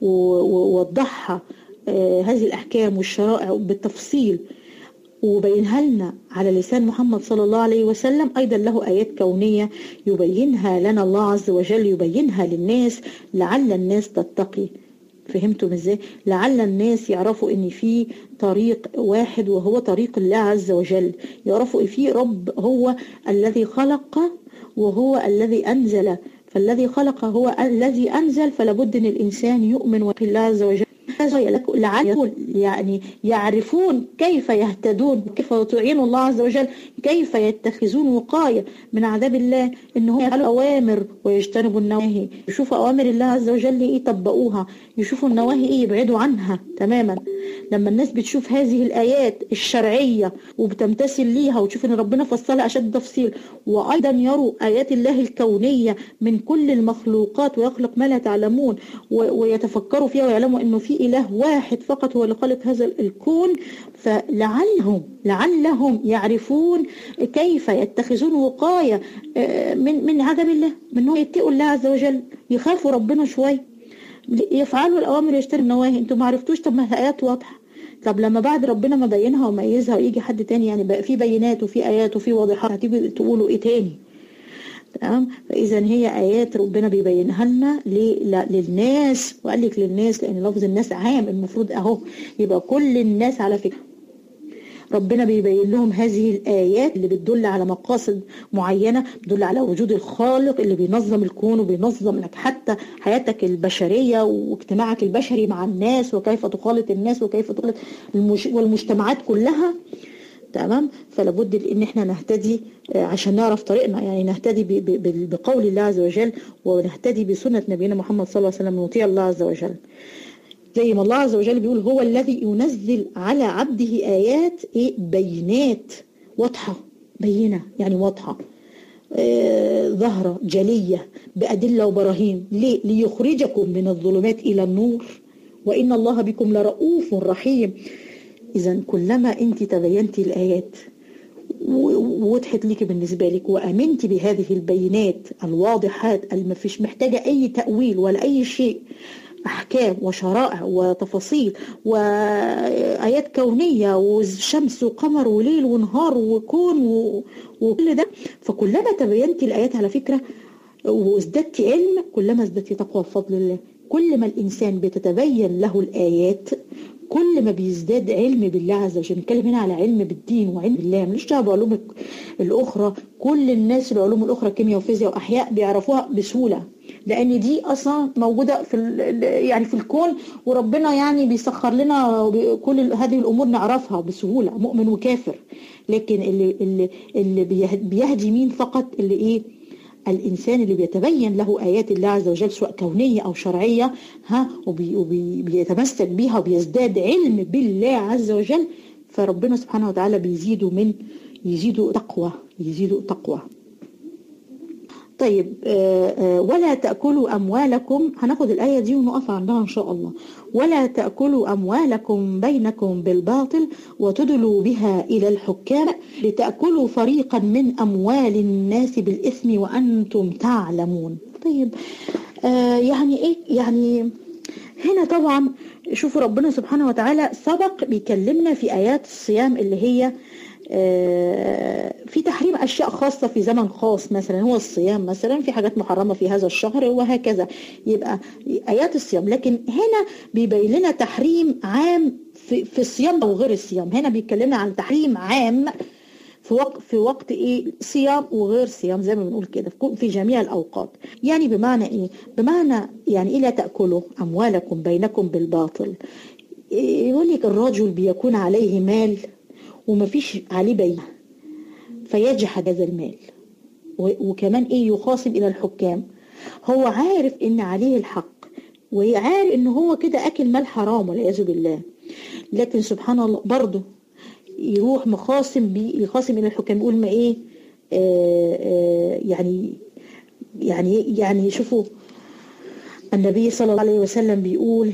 ووضحها هذه الأحكام والشرائع بالتفصيل وبينها لنا على لسان محمد صلى الله عليه وسلم أيضا له آيات كونية يبينها لنا الله عز وجل يبينها للناس لعل الناس تتقي فهمتم ازاي لعل الناس يعرفوا ان في طريق واحد وهو طريق الله عز وجل يعرفوا ان في رب هو الذي خلق وهو الذي انزل فالذي خلق هو الذي انزل فلابد ان الانسان يؤمن بالله عز وجل لعل يعني يعرفون كيف يهتدون كيف يطيعون الله عز وجل كيف يتخذون وقاية من عذاب الله ان هم يفعلوا أوامر ويجتنبوا النواهي يشوفوا أوامر الله عز وجل إيه يطبقوها يشوفوا النواهي إيه يبعدوا عنها تماما لما الناس بتشوف هذه الآيات الشرعية وبتمتثل ليها وتشوف ان ربنا فصلها أشد تفصيل وأيضا يروا آيات الله الكونية من كل المخلوقات ويخلق ما لا تعلمون ويتفكروا فيها ويعلموا انه في إله واحد فقط هو اللي خلق هذا الكون فلعلهم لعلهم يعرفون كيف يتخذون وقاية من من عدم الله من انهم يتقوا الله عز وجل يخافوا ربنا شوي يفعلوا الأوامر يشتروا النواهي انتوا ما عرفتوش طب ما الآيات واضحة طب لما بعد ربنا ما بينها وميزها ويجي حد تاني يعني بقى في بينات وفي آيات وفي واضحات هتيجي تقولوا ايه تاني تمام فاذا هي ايات ربنا بيبينها لنا للناس وقال لك للناس لان لفظ الناس عام المفروض اهو يبقى كل الناس على فكره ربنا بيبين لهم هذه الآيات اللي بتدل على مقاصد معينة بتدل على وجود الخالق اللي بينظم الكون وبينظم لك حتى حياتك البشرية واجتماعك البشري مع الناس وكيف تخالط الناس وكيف تخالط المج... والمجتمعات كلها تمام فلابد ان احنا نهتدي عشان نعرف طريقنا يعني نهتدي بقول الله عز وجل ونهتدي بسنة نبينا محمد صلى الله عليه وسلم ونطيع الله عز وجل زي ما الله عز وجل بيقول هو الذي ينزل على عبده آيات إيه بينات واضحة بينة يعني واضحة آه ظاهرة جلية بأدلة وبراهين ليه؟ ليخرجكم من الظلمات إلى النور وإن الله بكم لرؤوف رحيم إذا كلما أنت تبينتي الآيات ووضحت لك بالنسبة لك وأمنت بهذه البينات الواضحات اللي ما فيش محتاجة أي تأويل ولا أي شيء أحكام وشرائع وتفاصيل وآيات كونية وشمس وقمر وليل ونهار وكون وكل ده فكلما تبينت الآيات على فكرة وازددت علم كلما ازددت تقوى بفضل الله كل ما الإنسان بتتبين له الآيات كل ما بيزداد علم بالله عز وجل نتكلم هنا على علم بالدين وعلم بالله مش دعوه بعلوم الاخرى كل الناس العلوم الاخرى كيمياء وفيزياء واحياء بيعرفوها بسهوله لان دي اصلا موجوده في يعني في الكون وربنا يعني بيسخر لنا كل هذه الامور نعرفها بسهوله مؤمن وكافر لكن اللي اللي اللي بيهدي مين فقط اللي ايه الإنسان اللي بيتبين له آيات الله عز وجل سواء كونية أو شرعية ها وبيتمسك بيها وبيزداد علم بالله عز وجل فربنا سبحانه وتعالى بيزيده من يزيده تقوى يزيده تقوى طيب آآ آآ ولا تأكلوا أموالكم هناخد الآية دي ونقف عندها إن شاء الله ولا تأكلوا أموالكم بينكم بالباطل وتدلوا بها إلى الحكام لتأكلوا فريقا من أموال الناس بالإثم وأنتم تعلمون طيب يعني إيه يعني هنا طبعا شوفوا ربنا سبحانه وتعالى سبق بيكلمنا في آيات الصيام اللي هي في تحريم أشياء خاصة في زمن خاص مثلا هو الصيام مثلا في حاجات محرمة في هذا الشهر وهكذا يبقى آيات الصيام لكن هنا بيبين لنا تحريم عام في, في الصيام أو غير الصيام هنا بيتكلمنا عن تحريم عام في وقت في وقت ايه صيام وغير صيام زي ما بنقول كده في جميع الاوقات يعني بمعنى ايه بمعنى يعني ايه لا تاكلوا اموالكم بينكم بالباطل يقول لك الرجل بيكون عليه مال ومفيش عليه بيع فيجحد هذا المال وكمان ايه يخاصم الى الحكام هو عارف ان عليه الحق وعارف ان هو كده اكل مال حرام والعياذ بالله لكن سبحان الله برضه يروح مخاصم بيه يخاصم الى الحكام يقول ما ايه آآ آآ يعني يعني يعني شوفوا النبي صلى الله عليه وسلم بيقول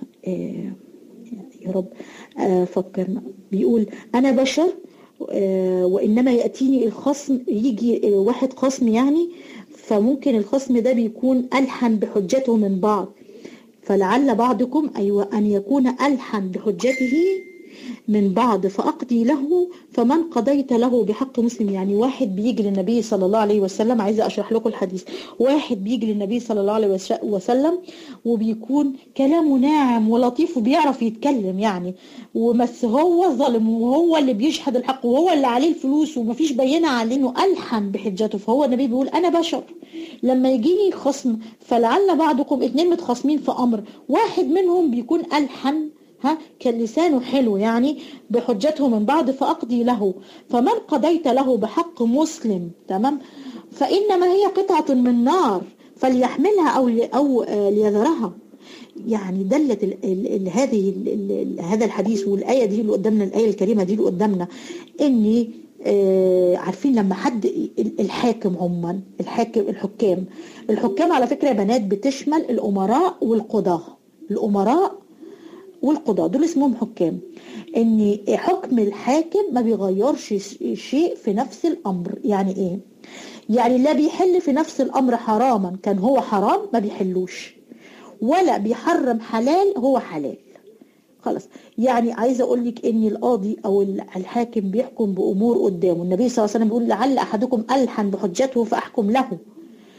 يا رب فكرنا بيقول أنا بشر وإنما يأتيني الخصم يجي واحد خصم يعني فممكن الخصم ده بيكون ألحن بحجته من بعض فلعل بعضكم أيوة أن يكون ألحن بحجته من بعض فأقضي له فمن قضيت له بحق مسلم يعني واحد بيجي للنبي صلى الله عليه وسلم عايزة أشرح لكم الحديث واحد بيجي للنبي صلى الله عليه وسلم وبيكون كلامه ناعم ولطيف وبيعرف يتكلم يعني وبس هو ظالم وهو اللي بيشهد الحق وهو اللي عليه الفلوس ومفيش بينة عليه انه ألحن بحجته فهو النبي بيقول أنا بشر لما يجيني خصم فلعل بعضكم اتنين متخاصمين في أمر واحد منهم بيكون ألحن ها كان لسانه حلو يعني بحجته من بعض فأقضي له فمن قضيت له بحق مسلم تمام فإنما هي قطعة من نار فليحملها أو أو ليذرها يعني دلت ال ال ال هذه ال هذا الحديث والآية دي اللي قدامنا الآية الكريمة دي اللي قدامنا إني آه عارفين لما حد الحاكم عموما الحاكم الحكام الحكام على فكرة يا بنات بتشمل الأمراء والقضاة الأمراء والقضاة دول اسمهم حكام ان حكم الحاكم ما بيغيرش شيء في نفس الامر يعني ايه يعني لا بيحل في نفس الامر حراما كان هو حرام ما بيحلوش ولا بيحرم حلال هو حلال خلاص يعني عايزه اقول لك ان القاضي او الحاكم بيحكم بامور قدامه النبي صلى الله عليه وسلم بيقول لعل احدكم الحن بحجته فاحكم له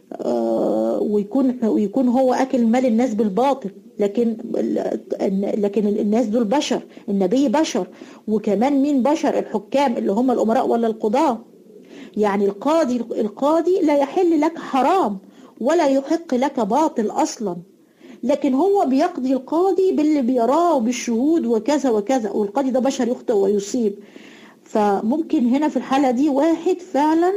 ويكون ويكون هو اكل مال الناس بالباطل لكن لكن الناس دول بشر النبي بشر وكمان مين بشر الحكام اللي هم الامراء ولا القضاه يعني القاضي القاضي لا يحل لك حرام ولا يحق لك باطل اصلا لكن هو بيقضي القاضي باللي بيراه بالشهود وكذا وكذا والقاضي ده بشر يخطئ ويصيب فممكن هنا في الحالة دي واحد فعلا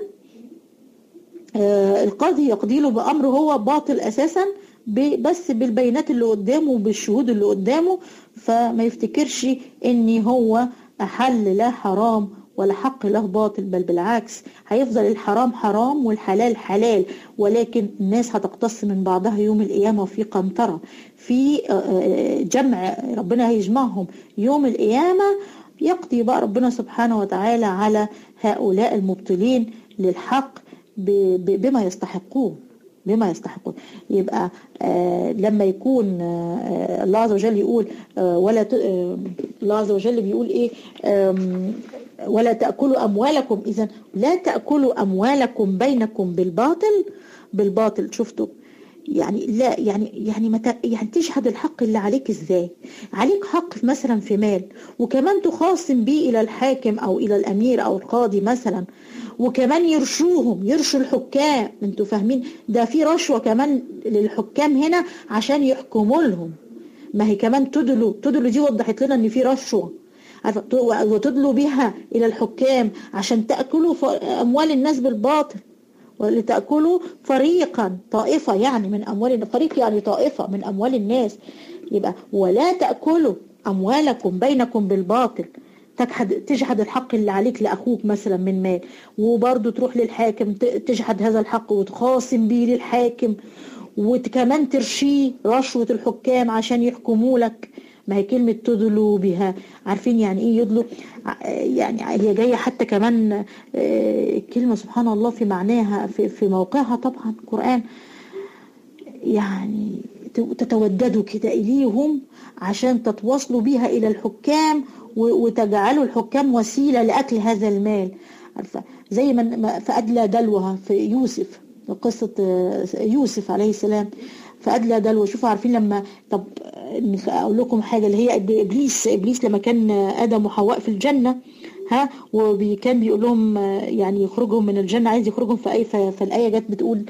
آه القاضي يقضي له بأمر هو باطل أساسا بس بالبيانات اللي قدامه وبالشهود اللي قدامه فما يفتكرش ان هو أحل لا حرام ولا حق له باطل بل بالعكس هيفضل الحرام حرام والحلال حلال ولكن الناس هتقتص من بعضها يوم القيامة وفي قنطرة في جمع ربنا هيجمعهم يوم القيامة يقضي بقى ربنا سبحانه وتعالى على هؤلاء المبطلين للحق بما يستحقون بما يستحقون يبقى آه لما يكون آه الله عز وجل يقول آه ولا الله عز وجل بيقول ايه ولا تأكلوا أموالكم إذا لا تأكلوا أموالكم بينكم بالباطل بالباطل شفتوا يعني لا يعني يعني متى يعني تشهد الحق اللي عليك ازاي عليك حق مثلا في مال وكمان تخاصم بيه الى الحاكم او الى الامير او القاضي مثلا وكمان يرشوهم يرشوا الحكام انتوا فاهمين ده في رشوه كمان للحكام هنا عشان يحكموا لهم ما هي كمان تدلوا تدلوا دي وضحت لنا ان في رشوه وتدلوا بها الى الحكام عشان تاكلوا اموال الناس بالباطل ولتأكلوا فريقا طائفة يعني من أموال فريق يعني طائفة من أموال الناس يبقى ولا تأكلوا أموالكم بينكم بالباطل تجحد تجحد الحق اللي عليك لأخوك مثلا من مال وبرضه تروح للحاكم تجحد هذا الحق وتخاصم بيه للحاكم وكمان ترشيه رشوة الحكام عشان يحكموا لك ما هي كلمة تدلوا بها عارفين يعني ايه يدلوا يعني هي جاية حتى كمان كلمة سبحان الله في معناها في, في موقعها طبعا القرآن يعني تتوددوا كده إليهم عشان تتواصلوا بها إلى الحكام وتجعلوا الحكام وسيلة لأكل هذا المال عارفة زي ما فأدلى دلوها في يوسف قصة يوسف عليه السلام فأدلى دلوة شوفوا عارفين لما طب أقول لكم حاجة اللي هي إبليس إبليس لما كان آدم وحواء في الجنة ها وكان بيقول لهم يعني يخرجهم من الجنة عايز يخرجهم في أي فالآية جت بتقول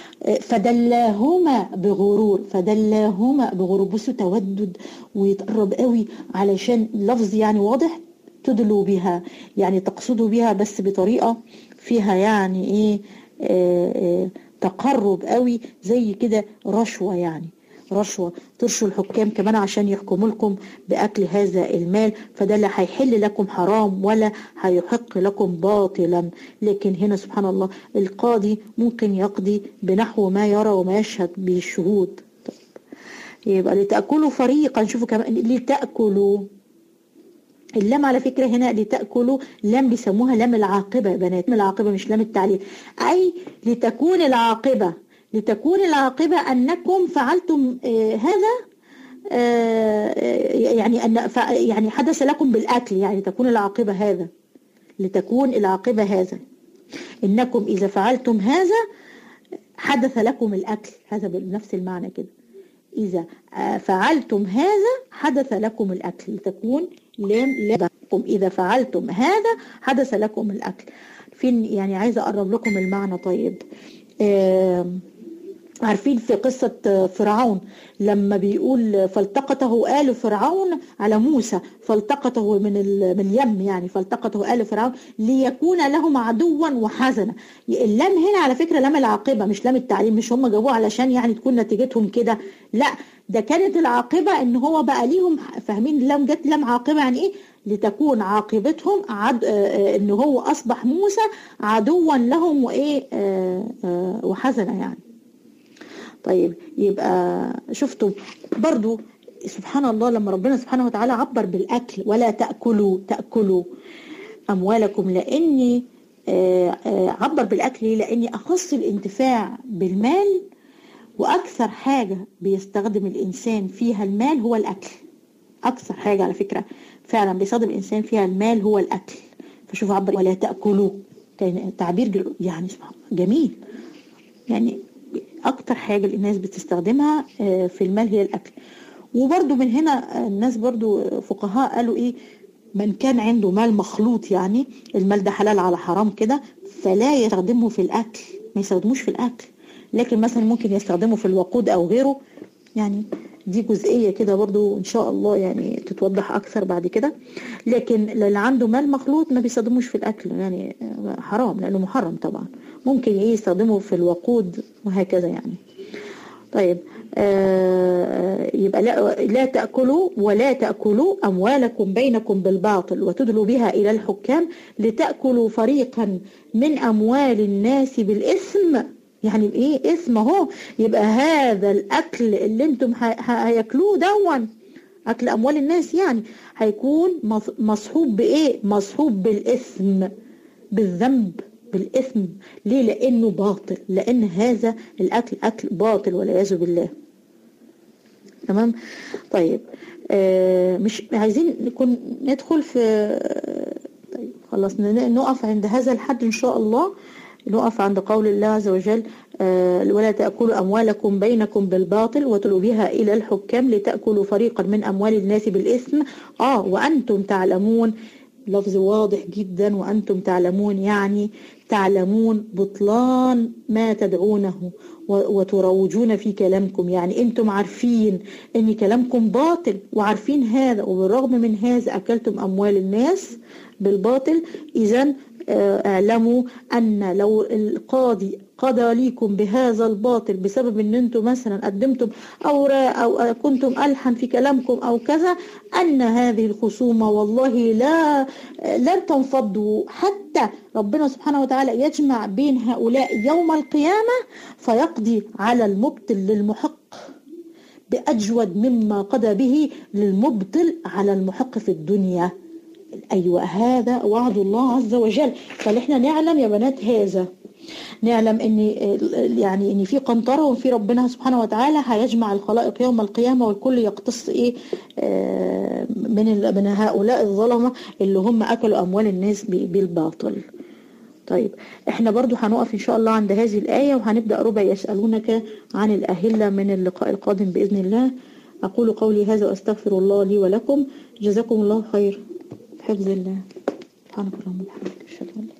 فدلاهما بغرور فدلاهما بغرور بصوا تودد ويتقرب قوي علشان لفظ يعني واضح تدلوا بها يعني تقصدوا بها بس بطريقة فيها يعني ايه آآ آآ تقرب قوي زي كده رشوة يعني رشوة ترشوا الحكام كمان عشان يحكموا لكم بأكل هذا المال فده لا هيحل لكم حرام ولا هيحق لكم باطلا لكن هنا سبحان الله القاضي ممكن يقضي بنحو ما يرى وما يشهد به الشهود طيب. يبقى لتأكلوا فريقا شوفوا كمان لتأكلوا اللام على فكرة هنا لتأكلوا لام بيسموها لام العاقبة يا بنات لام العاقبة مش لام التعليل أي لتكون العاقبة لتكون العاقبة أنكم فعلتم آه هذا آه يعني أن يعني حدث لكم بالأكل يعني تكون العاقبة هذا لتكون العاقبة هذا إنكم إذا فعلتم هذا حدث لكم الأكل هذا بنفس المعنى كده إذا فعلتم هذا حدث لكم الأكل لتكون لام لكم إذا فعلتم هذا حدث لكم الأكل فين يعني عايزة أقرب لكم المعنى طيب آه عارفين في قصة فرعون لما بيقول فالتقطه آل فرعون على موسى فالتقطه من من اليم يعني فالتقطه آل فرعون ليكون لهم عدوا وحزنا اللام هنا على فكرة لام العاقبة مش لام التعليم مش هم جابوه علشان يعني تكون نتيجتهم كده لا ده كانت العاقبة ان هو بقى ليهم فاهمين لام جت لام عاقبة يعني ايه لتكون عاقبتهم عد... آه ان هو اصبح موسى عدوا لهم وايه آه آه وحزنا يعني طيب يبقى شفتوا برضو سبحان الله لما ربنا سبحانه وتعالى عبر بالأكل ولا تأكلوا تأكلوا أموالكم لأني عبر بالأكل لأني أخص الانتفاع بالمال وأكثر حاجة بيستخدم الإنسان فيها المال هو الأكل أكثر حاجة على فكرة فعلا بيستخدم الإنسان فيها المال هو الأكل فشوف عبر ولا تأكلوا كان تعبير يعني سبحان جميل يعني اكتر حاجة الناس بتستخدمها آه، في المال هي الاكل وبرضو من هنا الناس برضو فقهاء قالوا ايه من كان عنده مال مخلوط يعني المال ده حلال على حرام كده فلا يستخدمه في الاكل ما يستخدموش في الاكل لكن مثلا ممكن يستخدمه في الوقود او غيره يعني دي جزئية كده برضو ان شاء الله يعني تتوضح اكثر بعد كده لكن اللي عنده مال مخلوط ما بيستخدموش في الاكل يعني حرام لانه محرم طبعا ممكن ايه يستخدمه في الوقود وهكذا يعني طيب آه يبقى لا, لا تأكلوا ولا تأكلوا أموالكم بينكم بالباطل وتدلوا بها إلى الحكام لتأكلوا فريقا من أموال الناس بالإثم يعني بإيه إثم اهو يبقى هذا الأكل اللي انتم هياكلوه دون أكل أموال الناس يعني هيكون مصحوب بإيه مصحوب بالإثم بالذنب بالإثم ليه لأنه باطل لأن هذا الأكل أكل باطل والعياذ بالله تمام طيب آه مش عايزين نكون ندخل في طيب خلاص نقف عند هذا الحد إن شاء الله نقف عند قول الله عز وجل آه ولا تأكلوا أموالكم بينكم بالباطل وتلوا بها إلى الحكام لتأكلوا فريقا من أموال الناس بالإثم آه وأنتم تعلمون لفظ واضح جدا وأنتم تعلمون يعني تعلمون بطلان ما تدعونه وتروجون في كلامكم يعني انتم عارفين ان كلامكم باطل وعارفين هذا وبالرغم من هذا اكلتم اموال الناس بالباطل اذا اعلموا ان لو القاضي قضى ليكم بهذا الباطل بسبب ان انتم مثلا قدمتم اوراق او كنتم الحن في كلامكم او كذا ان هذه الخصومه والله لا لن تنفضوا حتى ربنا سبحانه وتعالى يجمع بين هؤلاء يوم القيامه فيقضي على المبطل للمحق باجود مما قضى به للمبطل على المحق في الدنيا أيوة هذا وعد الله عز وجل فنحن نعلم يا بنات هذا نعلم ان يعني ان في قنطره وفي ربنا سبحانه وتعالى هيجمع الخلائق يوم القيامه والكل يقتص ايه من من هؤلاء الظلمه اللي هم اكلوا اموال الناس بالباطل طيب احنا برضو هنقف ان شاء الله عند هذه الايه وهنبدا ربع يسالونك عن الاهله من اللقاء القادم باذن الله اقول قولي هذا واستغفر الله لي ولكم جزاكم الله خير حفظ الله سبحانك اللهم وبحمدك اشهد ان لا